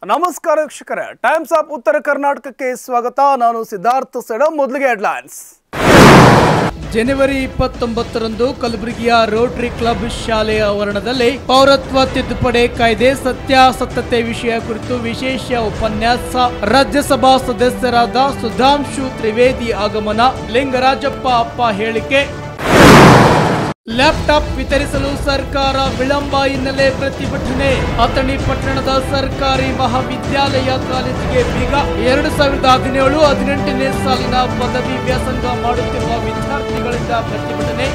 ನಮಸ್ಕಾರ ವೀಕ್ಷಕರೇ times of ಉತ್ತರ ಕರ್ನಾಟಕಕ್ಕೆ ಸ್ವಾಗತ ನಾನು ಸಿದ್ಧಾರ್ಥ ಸೆಡ ಮೊದಲಿಗೆ ಹೆಡ್ಲೈನ್ಸ್ ಜನವರಿ ಇಪ್ಪತ್ತೊಂಬತ್ತರಂದು ಕಲಬುರಗಿಯ ರೋಟರಿ ಕ್ಲಬ್ ಶಾಲೆಯ ಆವರಣದಲ್ಲಿ ಪೌರತ್ವ ತಿದ್ದುಪಡಿ ಕಾಯ್ದೆ ಸತ್ಯಾಸತ್ಯತೆ ವಿಷಯ ಕುರಿತು ವಿಶೇಷ ಉಪನ್ಯಾಸ ರಾಜ್ಯಸಭಾ ಸದಸ್ಯರಾದ ಸುಧಾಂಶು ತ್ರಿವೇದಿ ಆಗಮನ ಲಿಂಗರಾಜಪ್ಪ ಅಪ್ಪ ಹೇಳಿಕೆ ಲ್ಯಾಪ್ಟಾಪ್ ವಿತರಿಸಲು ಸರ್ಕಾರ ವಿಳಂಬ ಹಿನ್ನೆಲೆ ಪ್ರತಿಭಟನೆ ಅಥಣಿ ಪಟ್ಟಣದ ಸರ್ಕಾರಿ ಮಹಾವಿದ್ಯಾಲಯ ಕಾಲೇಜಿಗೆ ಬೀಗ ಎರಡು ಸಾವಿರದ ಹದಿನೇಳು ಹದಿನೆಂಟನೇ ಸಾಲಿನ ಪದವಿ ವ್ಯಾಸಂಗ ಮಾಡುತ್ತಿರುವ ವಿದ್ಯಾರ್ಥಿಗಳಿಂದ ಪ್ರತಿಭಟನೆ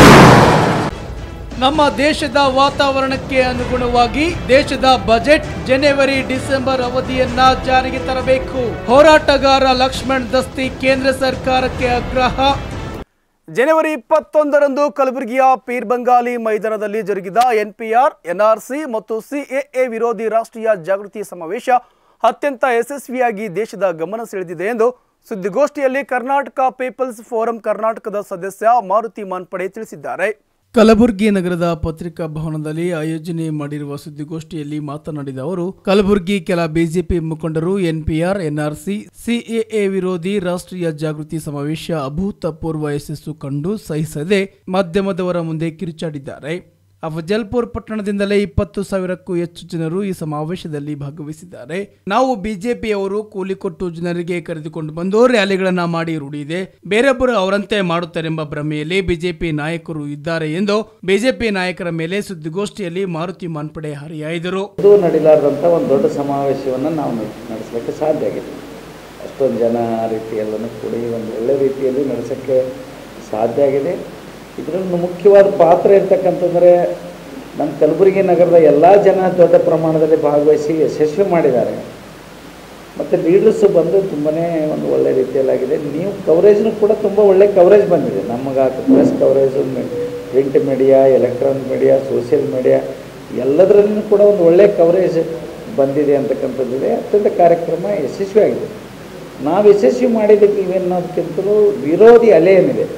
ನಮ್ಮ ದೇಶದ ವಾತಾವರಣಕ್ಕೆ ಅನುಗುಣವಾಗಿ ದೇಶದ ಬಜೆಟ್ ಜನವರಿ ಡಿಸೆಂಬರ್ ಅವಧಿಯನ್ನ ಜಾರಿಗೆ ತರಬೇಕು ಹೋರಾಟಗಾರ ಲಕ್ಷ್ಮಣ್ ದಸ್ತಿ ಕೇಂದ್ರ ಸರ್ಕಾರಕ್ಕೆ ಆಗ್ರಹ ಜನವರಿ ಇಪ್ಪತ್ತೊಂದರಂದು ಕಲಬುರಗಿಯ ಪೀರ್ ಬಂಗಾಲಿ ಮೈದಾನದಲ್ಲಿ ಜರುಗಿದ ಎನ್ಪಿಆರ್ ಎನ್ಆರ್ಸಿ ಮತ್ತು ಸಿಎಎ ವಿರೋಧಿ ರಾಷ್ಟ್ರೀಯ ಜಾಗೃತಿ ಸಮಾವೇಶ ಅತ್ಯಂತ ಯಶಸ್ವಿಯಾಗಿ ದೇಶದ ಗಮನ ಸೆಳೆದಿದೆ ಎಂದು ಸುದ್ದಿಗೋಷ್ಠಿಯಲ್ಲಿ ಕರ್ನಾಟಕ ಪೀಪಲ್ಸ್ ಫೋರಂ ಕರ್ನಾಟಕದ ಸದಸ್ಯ ಮಾರುತಿ ಮಾನ್ಪಡೆ ತಿಳಿಸಿದ್ದಾರೆ ಕಲಬುರಗಿ ನಗರದ ಪತ್ರಿಕಾ ಭವನದಲ್ಲಿ ಆಯೋಜನೆ ಮಾಡಿರುವ ಸುದ್ದಿಗೋಷ್ಠಿಯಲ್ಲಿ ಮಾತನಾಡಿದ ಅವರು ಕಲಬುರಗಿ ಕೆಲ ಬಿಜೆಪಿ ಮುಖಂಡರು ಎನ್ಪಿಆರ್ ಎನ್ಆರ್ಸಿ ಸಿಎಎ ವಿರೋಧಿ ರಾಷ್ಟ್ರೀಯ ಜಾಗೃತಿ ಸಮಾವೇಶ ಅಭೂತಪೂರ್ವ ಯಶಸ್ಸು ಕಂಡು ಸಹಿಸದೆ ಮಾಧ್ಯಮದವರ ಮುಂದೆ ಕಿರುಚಾಡಿದ್ದಾರೆ ಅಫಜಲ್ಪುರ್ ಪಟ್ಟಣದಿಂದಲೇ ಇಪ್ಪತ್ತು ಸಾವಿರಕ್ಕೂ ಹೆಚ್ಚು ಜನರು ಈ ಸಮಾವೇಶದಲ್ಲಿ ಭಾಗವಹಿಸಿದ್ದಾರೆ ನಾವು ಬಿಜೆಪಿಯವರು ಕೂಲಿ ಕೊಟ್ಟು ಜನರಿಗೆ ಕರೆದುಕೊಂಡು ಬಂದು ರ್ಯಾಲಿಗಳನ್ನ ಮಾಡಿ ರೂಢಿದೆ ಬೇರೊಬ್ಬರು ಅವರಂತೆ ಮಾಡುತ್ತಾರೆಂಬ ಭ್ರಮೆಯಲ್ಲಿ ಬಿಜೆಪಿ ನಾಯಕರು ಇದ್ದಾರೆ ಎಂದು ಬಿಜೆಪಿ ನಾಯಕರ ಮೇಲೆ ಸುದ್ದಿಗೋಷ್ಠಿಯಲ್ಲಿ ಮಾರುತಿ ಮಾನ್ಪಡೆ ಹರಿಹಾಯ್ದರು ಇದು ನಡಿಲಾರ್ದಂಥ ಒಂದು ದೊಡ್ಡ ಸಮಾವೇಶವನ್ನು ನಾವು ನಡ್- ನಡೆಸಲಿಕ್ಕೆ ಸಾಧ್ಯ ಆಗಿದೆ ಅಷ್ಟೊಂದು ಜನ ಆ ರೀತಿಯೆಲ್ಲನೂ ಕೂಡಿ ಒಂದು ಒಳ್ಳೆ ರೀತಿಯಲ್ಲಿ ನಡೆಸೋಕ್ಕೆ ಸಾಧ್ಯ ಆಗಿದೆ ಇದರಲ್ಲಿ ಮುಖ್ಯವಾದ ಪಾತ್ರ ಇರ್ತಕ್ಕಂಥದ್ರೆ ನಮ್ಮ ಕಲಬುರಗಿ ನಗರದ ಎಲ್ಲ ಜನ ದೊಡ್ಡ ಪ್ರಮಾಣದಲ್ಲಿ ಭಾಗವಹಿಸಿ ಯಶಸ್ವಿ ಮಾಡಿದ್ದಾರೆ ಮತ್ತು ಲೀಡರ್ಸ್ ಬಂದು ತುಂಬಾ ಒಂದು ಒಳ್ಳೆ ರೀತಿಯಲ್ಲಾಗಿದೆ ನೀವು ಕವರೇಜ್ನು ಕೂಡ ತುಂಬ ಒಳ್ಳೆ ಕವರೇಜ್ ಬಂದಿದೆ ನಮಗೆ press coverage print media electronic media social media ಎಲ್ಲದರಲ್ಲೂ ಕೂಡ ಒಂದು ಒಳ್ಳೆ ಕವರೇಜ್ ಬಂದಿದೆ ಅಂತಕ್ಕಂಥದ್ದಿದೆ ಅತ್ಯಂತ ಕಾರ್ಯಕ್ರಮ ಯಶಸ್ವಿಯಾಗಿದೆ ನಾವು ಯಶಸ್ವಿ ಮಾಡಿದ್ದಕ್ಕೆ ಇವೇನೋದಕ್ಕಿಂತಲೂ ವಿರೋಧಿ ಅಲೆ ಏನಿದೆ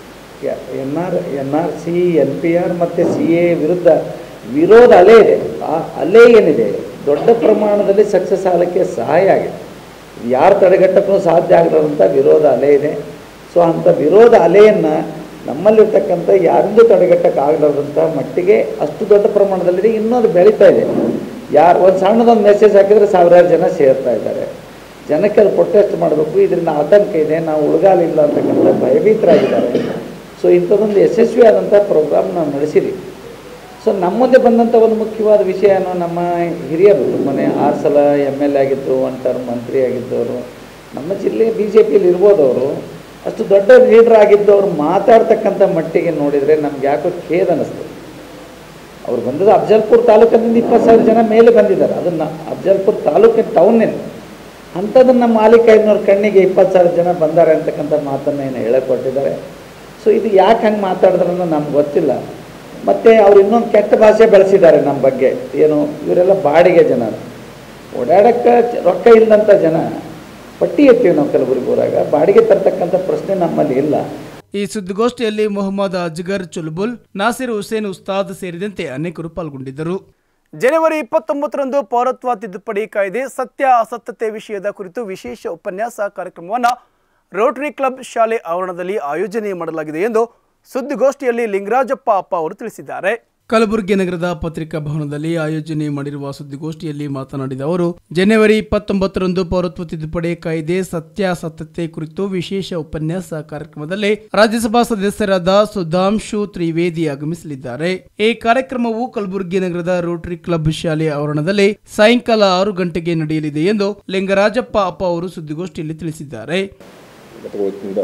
N R N R C N P R ಮತ್ತು ಸಿ ಎ ವಿರುದ್ಧ ವಿರೋಧ ಅಲೆ ಇದೆ ಆ ಅಲೆ ಏನಿದೆ ದೊಡ್ಡ ಪ್ರಮಾಣದಲ್ಲಿ ಸಕ್ಸಸ್ ಆಗಲಿಕ್ಕೆ ಸಹಾಯ ಆಗಿದೆ ಯಾರು ತಡೆಗಟ್ಟಕ್ಕೂ ಸಾಧ್ಯ ಆಗಲಾರಂಥ ವಿರೋಧ ಅಲೆ ಇದೆ ಸೊ ಅಂಥ ವಿರೋಧ ಅಲೆಯನ್ನು ನಮ್ಮಲ್ಲಿರ್ತಕ್ಕಂಥ ಯಾರಿಂದೂ ತಡೆಗಟ್ಟಕ್ಕಾಗಲಾರ್ದಂಥ ಮಟ್ಟಿಗೆ ಅಷ್ಟು ದೊಡ್ಡ ಪ್ರಮಾಣದಲ್ಲಿದೆ ಇನ್ನೂ ಅದು ಬೆಳೀತಾ ಇದೆ ಯಾರು ಒಂದು ಸಣ್ಣದೊಂದು ಮೆಸೇಜ್ ಹಾಕಿದರೆ ಸಾವಿರಾರು ಜನ ಸೇರ್ತಾ ಇದ್ದಾರೆ ಜನಕ್ಕೆ ಅದು ಪ್ರೊಟೆಸ್ಟ್ ಮಾಡಬೇಕು ಇದರಿಂದ ಆತಂಕ ಇದೆ ನಾವು ಉಳಗಾಲಿಲ್ಲ ಅಂತಕ್ಕಂಥ ಭಯಭೀತರಾಗಿದ್ದಾರೆ ಸೊ ಇಂಥದ್ದೊಂದು ಯಶಸ್ವಿಯಾದಂಥ ಪ್ರೋಗ್ರಾಮ್ ನಾವು ನಡೆಸಿದ್ದೀವಿ ಸೊ ನಮ್ಮ ಮುಂದೆ ಬಂದಂಥ ಒಂದು ಮುಖ್ಯವಾದ ವಿಷಯ ಏನು ನಮ್ಮ ಹಿರಿಯರು ಮನೆ ಆರು ಸಲ ಎಮ್ ಎಲ್ ಎ ಆಗಿದ್ದು ಒನ್ ಟರ್ಮ್ ಮಂತ್ರಿ ಆಗಿದ್ದವರು ನಮ್ಮ ಜಿಲ್ಲೆ ಬಿ ಜೆ ಪಿಯಲ್ಲಿ ಇರ್ಬೋದು ಅವರು ಅಷ್ಟು ದೊಡ್ಡ ಲೀಡರ್ ಆಗಿದ್ದವರು ಮಾತಾಡ್ತಕ್ಕಂಥ ಮಟ್ಟಿಗೆ ನೋಡಿದರೆ ನಮ್ಗೆ ಯಾಕೋ ಖೇದ ಅನ್ನಿಸ್ತದೆ ಅವ್ರು ಬಂದದ್ದು ಅಫಜಲ್ಪುರ್ ತಾಲೂಕಿನಿಂದ ಇಪ್ಪತ್ತು ಸಾವಿರ ಜನ ಮೇಲೆ ಬಂದಿದ್ದಾರೆ ಅದನ್ನು ಅಫಜಲ್ಪುರ್ ತಾಲೂಕಿನ ಟೌನ್ನಿಂದ ಅಂಥದ್ದನ್ನು ನಮ್ಮ ಮಾಲೀಕ ಐನೂರು ಕಣ್ಣಿಗೆ ಇಪ್ಪತ್ತು ಸಾವಿರ ಜನ ಬಂದಾರೆ ಅಂತಕ್ಕಂಥ ಮಾತನ್ನು ಏನು ಹೇಳಿಕೊಟ್ಟಿದ್ದಾರೆ ಸೊ ಇದು ಯಾಕೆ ಹಂಗೆ ಮಾತಾಡಿದ್ರನ್ನೋ ನಮ್ಗೆ ಗೊತ್ತಿಲ್ಲ ಮತ್ತು ಅವ್ರು ಇನ್ನೊಂದು ಕೆಟ್ಟ ಭಾಷೆ ಬೆಳೆಸಿದ್ದಾರೆ ನಮ್ಮ ಬಗ್ಗೆ ಏನು ಇವರೆಲ್ಲ ಬಾಡಿಗೆ ಜನ ಓಡಾಡಕ್ಕೆ ರೊಕ್ಕ ಇಲ್ಲದಂಥ ಜನ ಪಟ್ಟಿ ಎತ್ತೀವಿ ನಾವು ಕಲಬುರಗಿ ಊರಾಗ ಬಾಡಿಗೆ ತರ್ತಕ್ಕಂಥ ಪ್ರಶ್ನೆ ನಮ್ಮಲ್ಲಿ ಇಲ್ಲ ಈ ಸುದ್ದಿಗೋಷ್ಠಿಯಲ್ಲಿ ಮೊಹಮ್ಮದ್ ಅಜ್ಗರ್ ಚುಲ್ಬುಲ್ ನಾಸಿರ್ ಹುಸೇನ್ ಉಸ್ತಾದ್ ಸೇರಿದಂತೆ ಅನೇಕರು ಪಾಲ್ಗೊಂಡಿದ್ದರು ಜನವರಿ ಇಪ್ಪತ್ತೊಂಬತ್ತರಂದು ಪೌರತ್ವ ತಿದ್ದುಪಡಿ ಕಾಯ್ದೆ ಸತ್ಯ ಅಸತ್ಯತೆ ವಿಷಯದ ಕುರಿತು ವಿಶೇಷ ಉಪನ್ಯಾಸ ಕಾರ್ಯಕ್ರಮವನ್ನು ರೋಟರಿ ಕ್ಲಬ್ ಶಾಲೆ ಆವರಣದಲ್ಲಿ ಆಯೋಜನೆ ಮಾಡಲಾಗಿದೆ ಎಂದು ಸುದ್ದಿಗೋಷ್ಠಿಯಲ್ಲಿ ಲಿಂಗರಾಜಪ್ಪ ಅಪ್ಪ ಅವರು ತಿಳಿಸಿದ್ದಾರೆ ಕಲಬುರಗಿ ನಗರದ ಪತ್ರಿಕಾ ಭವನದಲ್ಲಿ ಆಯೋಜನೆ ಮಾಡಿರುವ ಸುದ್ದಿಗೋಷ್ಠಿಯಲ್ಲಿ ಮಾತನಾಡಿದ ಅವರು ಜನವರಿ ಇಪ್ಪತ್ತೊಂಬತ್ತರಂದು ಪೌರತ್ವ ತಿದ್ದುಪಡಿ ಕಾಯ್ದೆ ಸತ್ಯಾಸತ್ಯತೆ ಕುರಿತು ವಿಶೇಷ ಉಪನ್ಯಾಸ ಕಾರ್ಯಕ್ರಮದಲ್ಲಿ ರಾಜ್ಯಸಭಾ ಸದಸ್ಯರಾದ ಸುಧಾಂಶು ತ್ರಿವೇದಿ ಆಗಮಿಸಲಿದ್ದಾರೆ ಈ ಕಾರ್ಯಕ್ರಮವು ಕಲಬುರಗಿ ನಗರದ ರೋಟರಿ ಕ್ಲಬ್ ಶಾಲೆ ಆವರಣದಲ್ಲಿ ಸಾಯಂಕಾಲ ಆರು ಗಂಟೆಗೆ ನಡೆಯಲಿದೆ ಎಂದು ಲಿಂಗರಾಜಪ್ಪ ಅಪ್ಪ ಅವರು ಸುದ್ದಿಗೋಷ್ಠಿಯಲ್ಲಿ ತಿಳಿಸಿದ್ದಾರೆ ಗತಗೊಳಿಸಿದ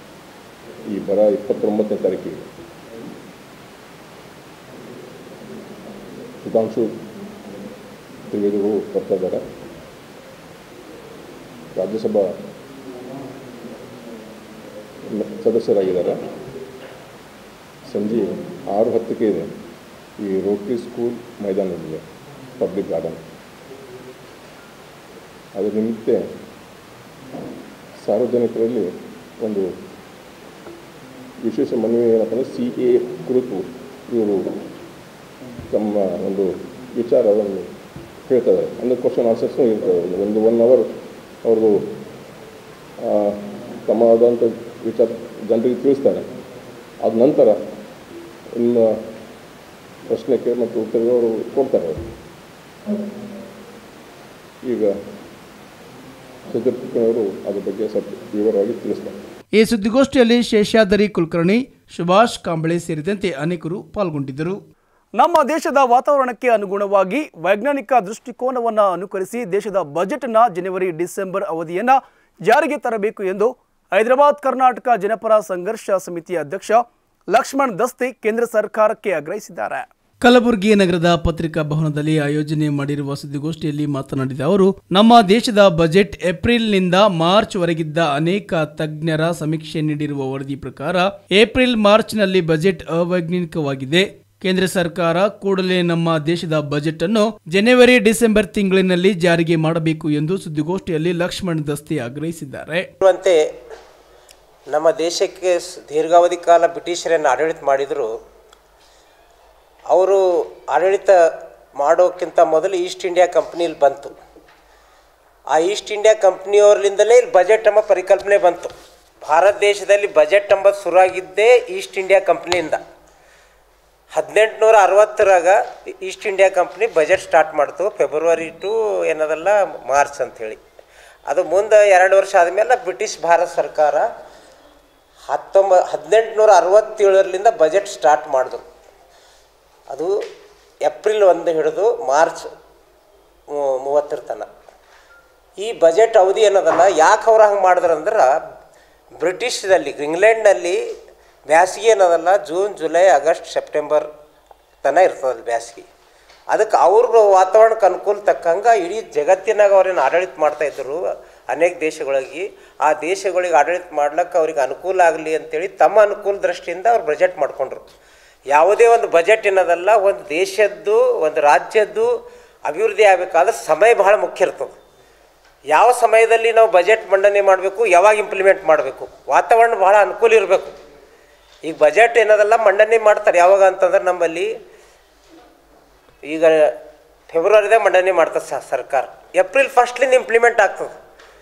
ಈ ಬರ ಇಪ್ಪತ್ತೊಂಬತ್ತನೇ ತಾರೀಕಿಗೆ ಸುಧಾಂಶು ತ್ರಿವೇದಿಗಳು ಬರ್ತಾ ಇದ್ದಾರೆ ರಾಜ್ಯಸಭಾ ಮ- ಸದಸ್ಯರಾಗಿದ್ದಾರೆ ಸಂಜೆ ಆರು ಹತ್ತಕ್ಕೆ ಇದೆ ಈ ರೋಟರಿ ಸ್ಕೂಲ್ ಮೈದಾನದಲ್ಲಿದೆ ಪಬ್ಲಿಕ್ ಗಾರ್ಡನ್ ಅದರ ನಿಮಿತ್ತ ಸಾರ್ವಜನಿಕರಲ್ಲಿ ಒಂದು ವಿಶೇಷ ಮನವಿ ಏನಪ್ಪ ಅಂದರೆ ಸಿ ಎ ಕುರಿತು ಇವರು ತಮ್ಮ ಒಂದು ವಿಚಾರವನ್ನು ಹೇಳ್ತಾ ಇದ್ದಾರೆ ಅಂದರೆ ಕ್ವಶನ್ ಆನ್ಸರ್ಸ್ನೂ ಇರ್ತದೆ ಒಂದು ಒಂದು ಒನ್ ಅವರ್ ಅವ್ರದ್ದು ಆ, ತಮ್ಮದಾದಂಥ ವಿಚಾರ ಜನರಿಗೆ ತಿಳಿಸ್ತಾರೆ ಆದ ನಂತರ ನಿಮ್ಮ ಪ್ರಶ್ನೆಗೆ ಮತ್ತು ಉತ್ತರಕ್ಕೆ ಅವರು ಕೊಡ್ತಾರೆ ಅವರು ಈಗ ಅವರು ಅದ್ರ ಬಗ್ಗೆ ಸ್ವಲ್ಪ ವಿವರವಾಗಿ ತಿಳಿಸ್ತಾರೆ ಈ ಸುದ್ದಿಗೋಷ್ಠಿಯಲ್ಲಿ ಶೇಷಾದರಿ ಕುಲಕರ್ಣಿ ಸುಭಾಷ್ ಕಾಂಬಳೆ ಸೇರಿದಂತೆ ಅನೇಕರು ಪಾಲ್ಗೊಂಡಿದ್ದರು ನಮ್ಮ ದೇಶದ ವಾತಾವರಣಕ್ಕೆ ಅನುಗುಣವಾಗಿ ವೈಜ್ಞಾನಿಕ ದೃಷ್ಟಿಕೋನವನ್ನು ಅನುಕರಿಸಿ ದೇಶದ ಬಜೆಟ್ನ ಜನವರಿ ಡಿಸೆಂಬರ್ ಅವಧಿಯನ್ನ ಜಾರಿಗೆ ತರಬೇಕು ಎಂದು ಹೈದರಾಬಾದ್ ಕರ್ನಾಟಕ ಜನಪರ ಸಂಘರ್ಷ ಸಮಿತಿಯ ಅಧ್ಯಕ್ಷ ಲಕ್ಷ್ಮಣ್ ದಸ್ತಿ ಕೇಂದ್ರ ಸರ್ಕಾರಕ್ಕೆ ಆಗ್ರಹಿಸಿದ್ದಾರೆ ಕಲಬುರಗಿ ನಗರದ ಪತ್ರಿಕಾ ಭವನದಲ್ಲಿ ಆಯೋಜನೆ ಮಾಡಿರುವ ಸುದ್ದಿಗೋಷ್ಠಿಯಲ್ಲಿ ಮಾತನಾಡಿದ ಅವರು ನಮ್ಮ ದೇಶದ ಬಜೆಟ್ ಏಪ್ರಿಲ್ನಿಂದ ಮಾರ್ಚ್ ವರೆಗಿದ್ದ ಅನೇಕ ತಜ್ಞರ ಸಮೀಕ್ಷೆ ನೀಡಿರುವ ವರದಿ ಪ್ರಕಾರ ಏಪ್ರಿಲ್ ಮಾರ್ಚ್ನಲ್ಲಿ ಬಜೆಟ್ ಅವೈಜ್ಞಾನಿಕವಾಗಿದೆ ಕೇಂದ್ರ ಸರ್ಕಾರ ಕೂಡಲೇ ನಮ್ಮ ದೇಶದ ಬಜೆಟ್ ಅನ್ನು ಜನವರಿ ಡಿಸೆಂಬರ್ ತಿಂಗಳಿನಲ್ಲಿ ಜಾರಿಗೆ ಮಾಡಬೇಕು ಎಂದು ಸುದ್ದಿಗೋಷ್ಠಿಯಲ್ಲಿ ಲಕ್ಷ್ಮಣ್ ದಸ್ತಿ ಆಗ್ರಹಿಸಿದ್ದಾರೆ ಅಂತೆ ನಮ್ಮ ದೇಶಕ್ಕೆ ಸ್- ದೀರ್ಘಾವಧಿ ಕಾಲ ಬ್ರಿಟಿಷರನ್ನು ಆಡಳಿತ ಮಾಡಿದರು ಅವರು ಆಡಳಿತ ಮಾಡೋಕ್ಕಿಂತ ಮೊದಲು ಈಸ್ಟ್ ಇಂಡಿಯಾ ಕಂಪ್ನಿಲಿ ಬಂತು ಆ ಈಸ್ಟ್ ಇಂಡಿಯಾ ಕಂಪ್ನಿಯವ್ರಲಿಂದಲೇ ಇಲ್ಲಿ ಬಜೆಟ್ ಎಂಬ ಪರಿಕಲ್ಪನೆ ಬಂತು ಭಾರತ ದೇಶದಲ್ಲಿ ಬಜೆಟ್ ಎಂಬುದು ಶುರುವಾಗಿದ್ದೇ ಈಸ್ಟ್ ಇಂಡಿಯಾ ಕಂಪ್ನಿಯಿಂದ ಹದಿನೆಂಟುನೂರ ಅರವತ್ತರಾಗ East India Company budget start ಮಾಡ್ತು ಫೆಬ್ರವರಿ ಟು ಏನದಲ್ಲ ಮಾರ್ಚ್ ಅಂಥೇಳಿ ಅದು ಮುಂದೆ ಎರಡು ವರ್ಷ ಆದಮೇಲೆ ಬ್ರಿಟಿಷ್ ಭಾರತ ಸರ್ಕಾರ ಹತ್ತೊಂಬ ಹದಿನೆಂಟುನೂರ ಅರವತ್ತೇಳರಿಂದ ಬಜೆಟ್ ಸ್ಟಾರ್ಟ್ ಮಾಡಿದ್ರು ಅದು ಏಪ್ರಿಲ್ ಒಂದು ಹಿಡಿದು ಮಾರ್ಚ್ ಮೂ- ಮೂವತ್ತರ ತನಕ ಈ ಬಜೆಟ್ ಅವಧಿ ಏನದಲ್ಲ ಯಾಕೆ ಅವ್ರು ಹಂಗೆ ಮಾಡಿದ್ರಂದ್ರೆ ಬ್ರಿಟಿಷ್ದಲ್ಲಿ ಇಂಗ್ಲೆಂಡ್ನಲ್ಲಿ ಬ್ಯಾಸಿಗೆ ಏನದಲ್ಲ ಜೂನ್ ಜುಲೈ ಆಗಸ್ಟ್ ಸೆಪ್ಟೆಂಬರ್ ತನಕ ಇರ್ತದಲ್ಲಿ ಬ್ಯಾಸಿಗೆ ಅದಕ್ಕೆ ಅವ್ರ ವಾತಾವರಣಕ್ಕೆ ಅನುಕೂಲ ತಕ್ಕಂಗೆ ಇಡೀ ಜಗತ್ತಿನಾಗ ಅವ್ರೇನು ಆಡಳಿತ ಮಾಡ್ತಾಯಿದ್ರು ಅನೇಕ ದೇಶಗಳಿಗೆ ಆ ದೇಶಗಳಿಗೆ ಆಡಳಿತ ಮಾಡ್ಲಿಕ್ಕೆ ಅವ್ರಿಗೆ ಅನುಕೂಲ ಆಗಲಿ ಅಂತೇಳಿ ತಮ್ಮ ಅನುಕೂಲ ದೃಷ್ಟಿಯಿಂದ ಅವ್ರು ಬಜೆಟ್ ಮಾಡಿಕೊಂಡ್ರು ಯಾವುದೇ ಒಂದು ಬಜೆಟ್ ಏನದಲ್ಲ ಒಂದು ದೇಶದ್ದು ಒಂದು ರಾಜ್ಯದ್ದು ಅಭಿವೃದ್ಧಿ ಆಗಬೇಕಾದ್ರೆ ಸಮಯ ಬಹಳ ಮುಖ್ಯ ಇರ್ತದೆ ಯಾವ ಸಮಯದಲ್ಲಿ ನಾವು ಬಜೆಟ್ ಮಂಡನೆ ಮಾಡಬೇಕು ಯಾವಾಗ ಇಂಪ್ಲಿಮೆಂಟ್ ಮಾಡಬೇಕು ವಾತಾವರಣ ಬಹಳ ಅನುಕೂಲ ಇರಬೇಕು ಈಗ ಬಜೆಟ್ ಏನದಲ್ಲ ಮಂಡನೆ ಮಾಡ್ತಾರೆ ಯಾವಾಗ ಅಂತಂದ್ರೆ ನಮ್ಮಲ್ಲಿ ಈಗ ಫೆಬ್ರವರಿದಾಗ ಮಂಡನೆ ಮಾಡ್ತದೆ ಸ ಸರ್ಕಾರ ಏಪ್ರಿಲ್ ಫಸ್ಟ್ಲಿಂದ ಇಂಪ್ಲಿಮೆಂಟ್ ಆಗ್ತದೆ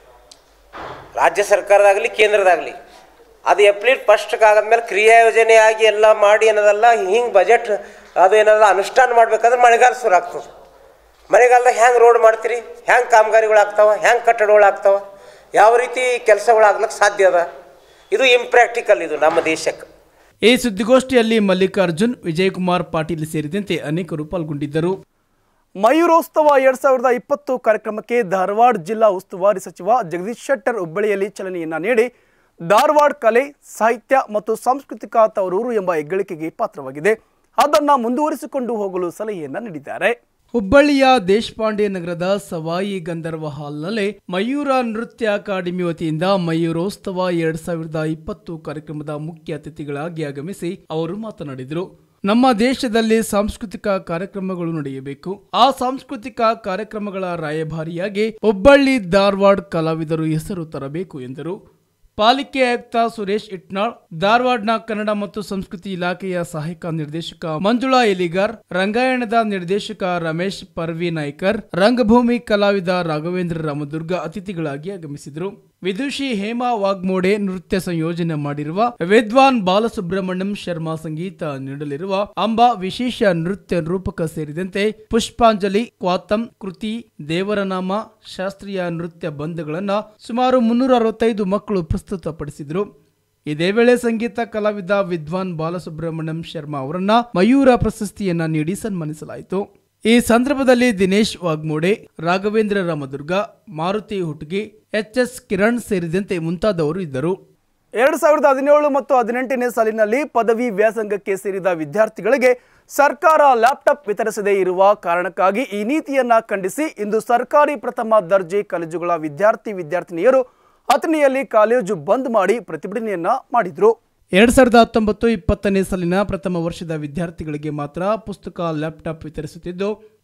ರಾಜ್ಯ ಸರ್ಕಾರದಾಗಲಿ ಕೇಂದ್ರದಾಗಲಿ ಅದು ಏಪ್ರಿಲ್ ಫಸ್ಟ್ಗೆ ಆದ್ಮೇಲೆ ಕ್ರಿಯಾ ಯೋಜನೆ ಆಗಿ ಎಲ್ಲ ಮಾಡಿ ಏನದಲ್ಲ ಹಿಂಗೆ ಬಜೆಟ್ ಅದು ಏನದಲ್ಲ ಅನುಷ್ಠಾನ ಮಾಡ್ಬೇಕಾದ್ರೆ ಮಳೆಗಾಲ ಶುರು ಆಗ್ತದೆ ಮಳೆಗಾಲದಾಗ ಹೆಂಗೆ ರೋಡ್ ಮಾಡ್ತೀರಿ ಹೆಂಗೆ ಕಾಮಗಾರಿಗಳು ಆಗ್ತಾವ ಹೆಂಗೆ ಕಟ್ಟಡಗಳು ಆಗ್ತಾವ ಯಾವ ರೀತಿ ಕೆಲಸಗಳು ಆಗ್ಲಿಕ್ಕೆ ಸಾಧ್ಯ ಅದ ಇದು ಇಂಪ್ರ್ಯಾಕ್ಟಿಕಲ್ ಇದು ನಮ್ಮ ದೇಶಕ್ಕೆ ಈ ಸುದ್ದಿಗೋಷ್ಠಿಯಲ್ಲಿ ಮಲ್ಲಿಕಾರ್ಜುನ್ ವಿಜಯಕುಮಾರ್ ಪಾಟೀಲ್ ಸೇರಿದಂತೆ ಅನೇಕರು ಪಾಲ್ಗೊಂಡಿದ್ದರು ಮಯೂರೋತ್ಸವ ಎರಡ್ ಸಾವಿರದ ಇಪ್ಪತ್ತು ಕಾರ್ಯಕ್ರಮಕ್ಕೆ ಧಾರವಾಡ ಜಿಲ್ಲಾ ಉಸ್ತುವಾರಿ ಸಚಿವ ಜಗದೀಶ್ ಶೆಟ್ಟರ್ ಹುಬ್ಬಳ್ಳಿಯಲ್ಲಿ ಚಾಲನೆಯನ್ನ ನೀಡಿ ಧಾರವಾಡ ಕಲೆ ಸಾಹಿತ್ಯ ಮತ್ತು ಸಾಂಸ್ಕೃತಿಕ ತವರೂರು ಎಂಬ ಹೆಗ್ಗಳಿಕೆಗೆ ಪಾತ್ರವಾಗಿದೆ ಅದನ್ನ ಮುಂದುವರಿಸಿಕೊಂಡು ಹೋಗಲು ಸಲಹೆಯನ್ನ ನೀಡಿದ್ದಾರೆ ಹುಬ್ಬಳ್ಳಿಯ ದೇಶಪಾಂಡೆ ನಗರದ ಸವಾಯಿ ಗಂಧರ್ವ ಹಾಲ್ನಲ್ಲಿ ಮಯೂರ ನೃತ್ಯ ಅಕಾಡೆಮಿ ವತಿಯಿಂದ ಮಯೂರೋತ್ಸವ ಎರಡ್ ಸಾವಿರದ ಇಪ್ಪತ್ತು ಕಾರ್ಯಕ್ರಮದ ಮುಖ್ಯ ಅತಿಥಿಗಳಾಗಿ ಆಗಮಿಸಿ ಅವರು ಮಾತನಾಡಿದರು ನಮ್ಮ ದೇಶದಲ್ಲಿ ಸಾಂಸ್ಕೃತಿಕ ಕಾರ್ಯಕ್ರಮಗಳು ನಡೆಯಬೇಕು ಆ ಸಾಂಸ್ಕೃತಿಕ ಕಾರ್ಯಕ್ರಮಗಳ ರಾಯಭಾರಿಯಾಗಿ ಹುಬ್ಬಳ್ಳಿ ಧಾರವಾಡ ಕಲಾವಿದರು ಹೆಸರು ತರಬೇಕು ಎಂದರು ಪಾಲಿಕೆ ಆಯುಕ್ತ ಸುರೇಶ್ ಇಟ್ನಾಳ್ ಧಾರವಾಡನ ಕನ್ನಡ ಮತ್ತು ಸಂಸ್ಕೃತಿ ಇಲಾಖೆಯ ಸಹಾಯಕ ನಿರ್ದೇಶಕ ಮಂಜುಳಾ ಎಲಿಗಾರ್ ರಂಗಾಯಣದ ನಿರ್ದೇಶಕ ರಮೇಶ್ ಪರ್ವಿ ನಾಯ್ಕರ್ ರಂಗಭೂಮಿ ಕಲಾವಿದ ರಾಘವೇಂದ್ರ ರಾಮದುರ್ಗ ಅತಿಥಿಗಳಾಗಿ ಆಗಮಿಸಿದರು ವಿದುಷಿ ಹೇಮಾ ವಾಗ್ಮೋಡೆ ನೃತ್ಯ ಸಂಯೋಜನೆ ಮಾಡಿರುವ ವಿದ್ವಾನ್ ಬಾಲಸುಬ್ರಹ್ಮಣ್ಯಂ ಶರ್ಮಾ ಸಂಗೀತ ನೀಡಲಿರುವ ಅಂಬಾ ವಿಶೇಷ ನೃತ್ಯ ರೂಪಕ ಸೇರಿದಂತೆ ಪುಷ್ಪಾಂಜಲಿ ಕ್ವಾತಂ ಕೃತಿ ದೇವರನಾಮ ಶಾಸ್ತ್ರೀಯ ನೃತ್ಯ ಬಂಧಗಳನ್ನ ಸುಮಾರು ಮುನ್ನೂರ ಅರವತ್ತೈದು ಮಕ್ಕಳು ಪ್ರಸ್ತುತಪಡಿಸಿದರು ಇದೇ ವೇಳೆ ಸಂಗೀತ ಕಲಾವಿದ ವಿದ್ವಾನ್ ಬಾಲಸುಬ್ರಹ್ಮಣ್ಯಂ ಶರ್ಮಾ ಅವರನ್ನ ಮಯೂರ ಪ್ರಶಸ್ತಿಯನ್ನ ನೀಡಿ ಸನ್ಮಾನಿಸಲಾಯಿತು ಈ ಸಂದರ್ಭದಲ್ಲಿ ದಿನೇಶ್ ವಾಗ್ಮೋಡೆ ರಾಘವೇಂದ್ರ ರಾಮದುರ್ಗ ಮಾರುತಿ ಹುಟ್ಗಿ ಎಚ್ ಎಸ್ ಕಿರಣ್ ಸೇರಿದಂತೆ ಮುಂತಾದವರು ಇದ್ದರು ಎರಡು ಸಾವಿರದ ಹದಿನೇಳು ಮತ್ತು ಹದಿನೆಂಟನೇ ಸಾಲಿನಲ್ಲಿ ಪದವಿ ವ್ಯಾಸಂಗಕ್ಕೆ ಸೇರಿದ ವಿದ್ಯಾರ್ಥಿಗಳಿಗೆ ಸರ್ಕಾರ ಲ್ಯಾಪ್ಟಾಪ್ ವಿತರಿಸದೇ ಇರುವ ಕಾರಣಕ್ಕಾಗಿ ಈ ನೀತಿಯನ್ನ ಖಂಡಿಸಿ ಇಂದು ಸರ್ಕಾರಿ ಪ್ರಥಮ ದರ್ಜೆ ಕಾಲೇಜುಗಳ ವಿದ್ಯಾರ್ಥಿ ವಿದ್ಯಾರ್ಥಿನಿಯರು ಅಥಣಿಯಲ್ಲಿ ಕಾಲೇಜು ಬಂದ್ ಮಾಡಿ ಪ್ರತಿಭಟನೆಯನ್ನ ಮಾಡಿದ್ರು ಎರಡ್ ಸಾವಿರದ ಹತ್ತೊಂಬತ್ತು ಇಪ್ಪತ್ತನೇ ಸಾಲಿನ ಪ್ರಥಮ ವರ್ಷದ ವಿದ್ಯಾರ್ಥಿಗಳಿಗೆ ಮಾತ್ರ ಪುಸ್ತಕ ಲ್ಯಾಪ್ಟಾಪ್ ವಿತರಿಸುತ್ತಿದ್ದು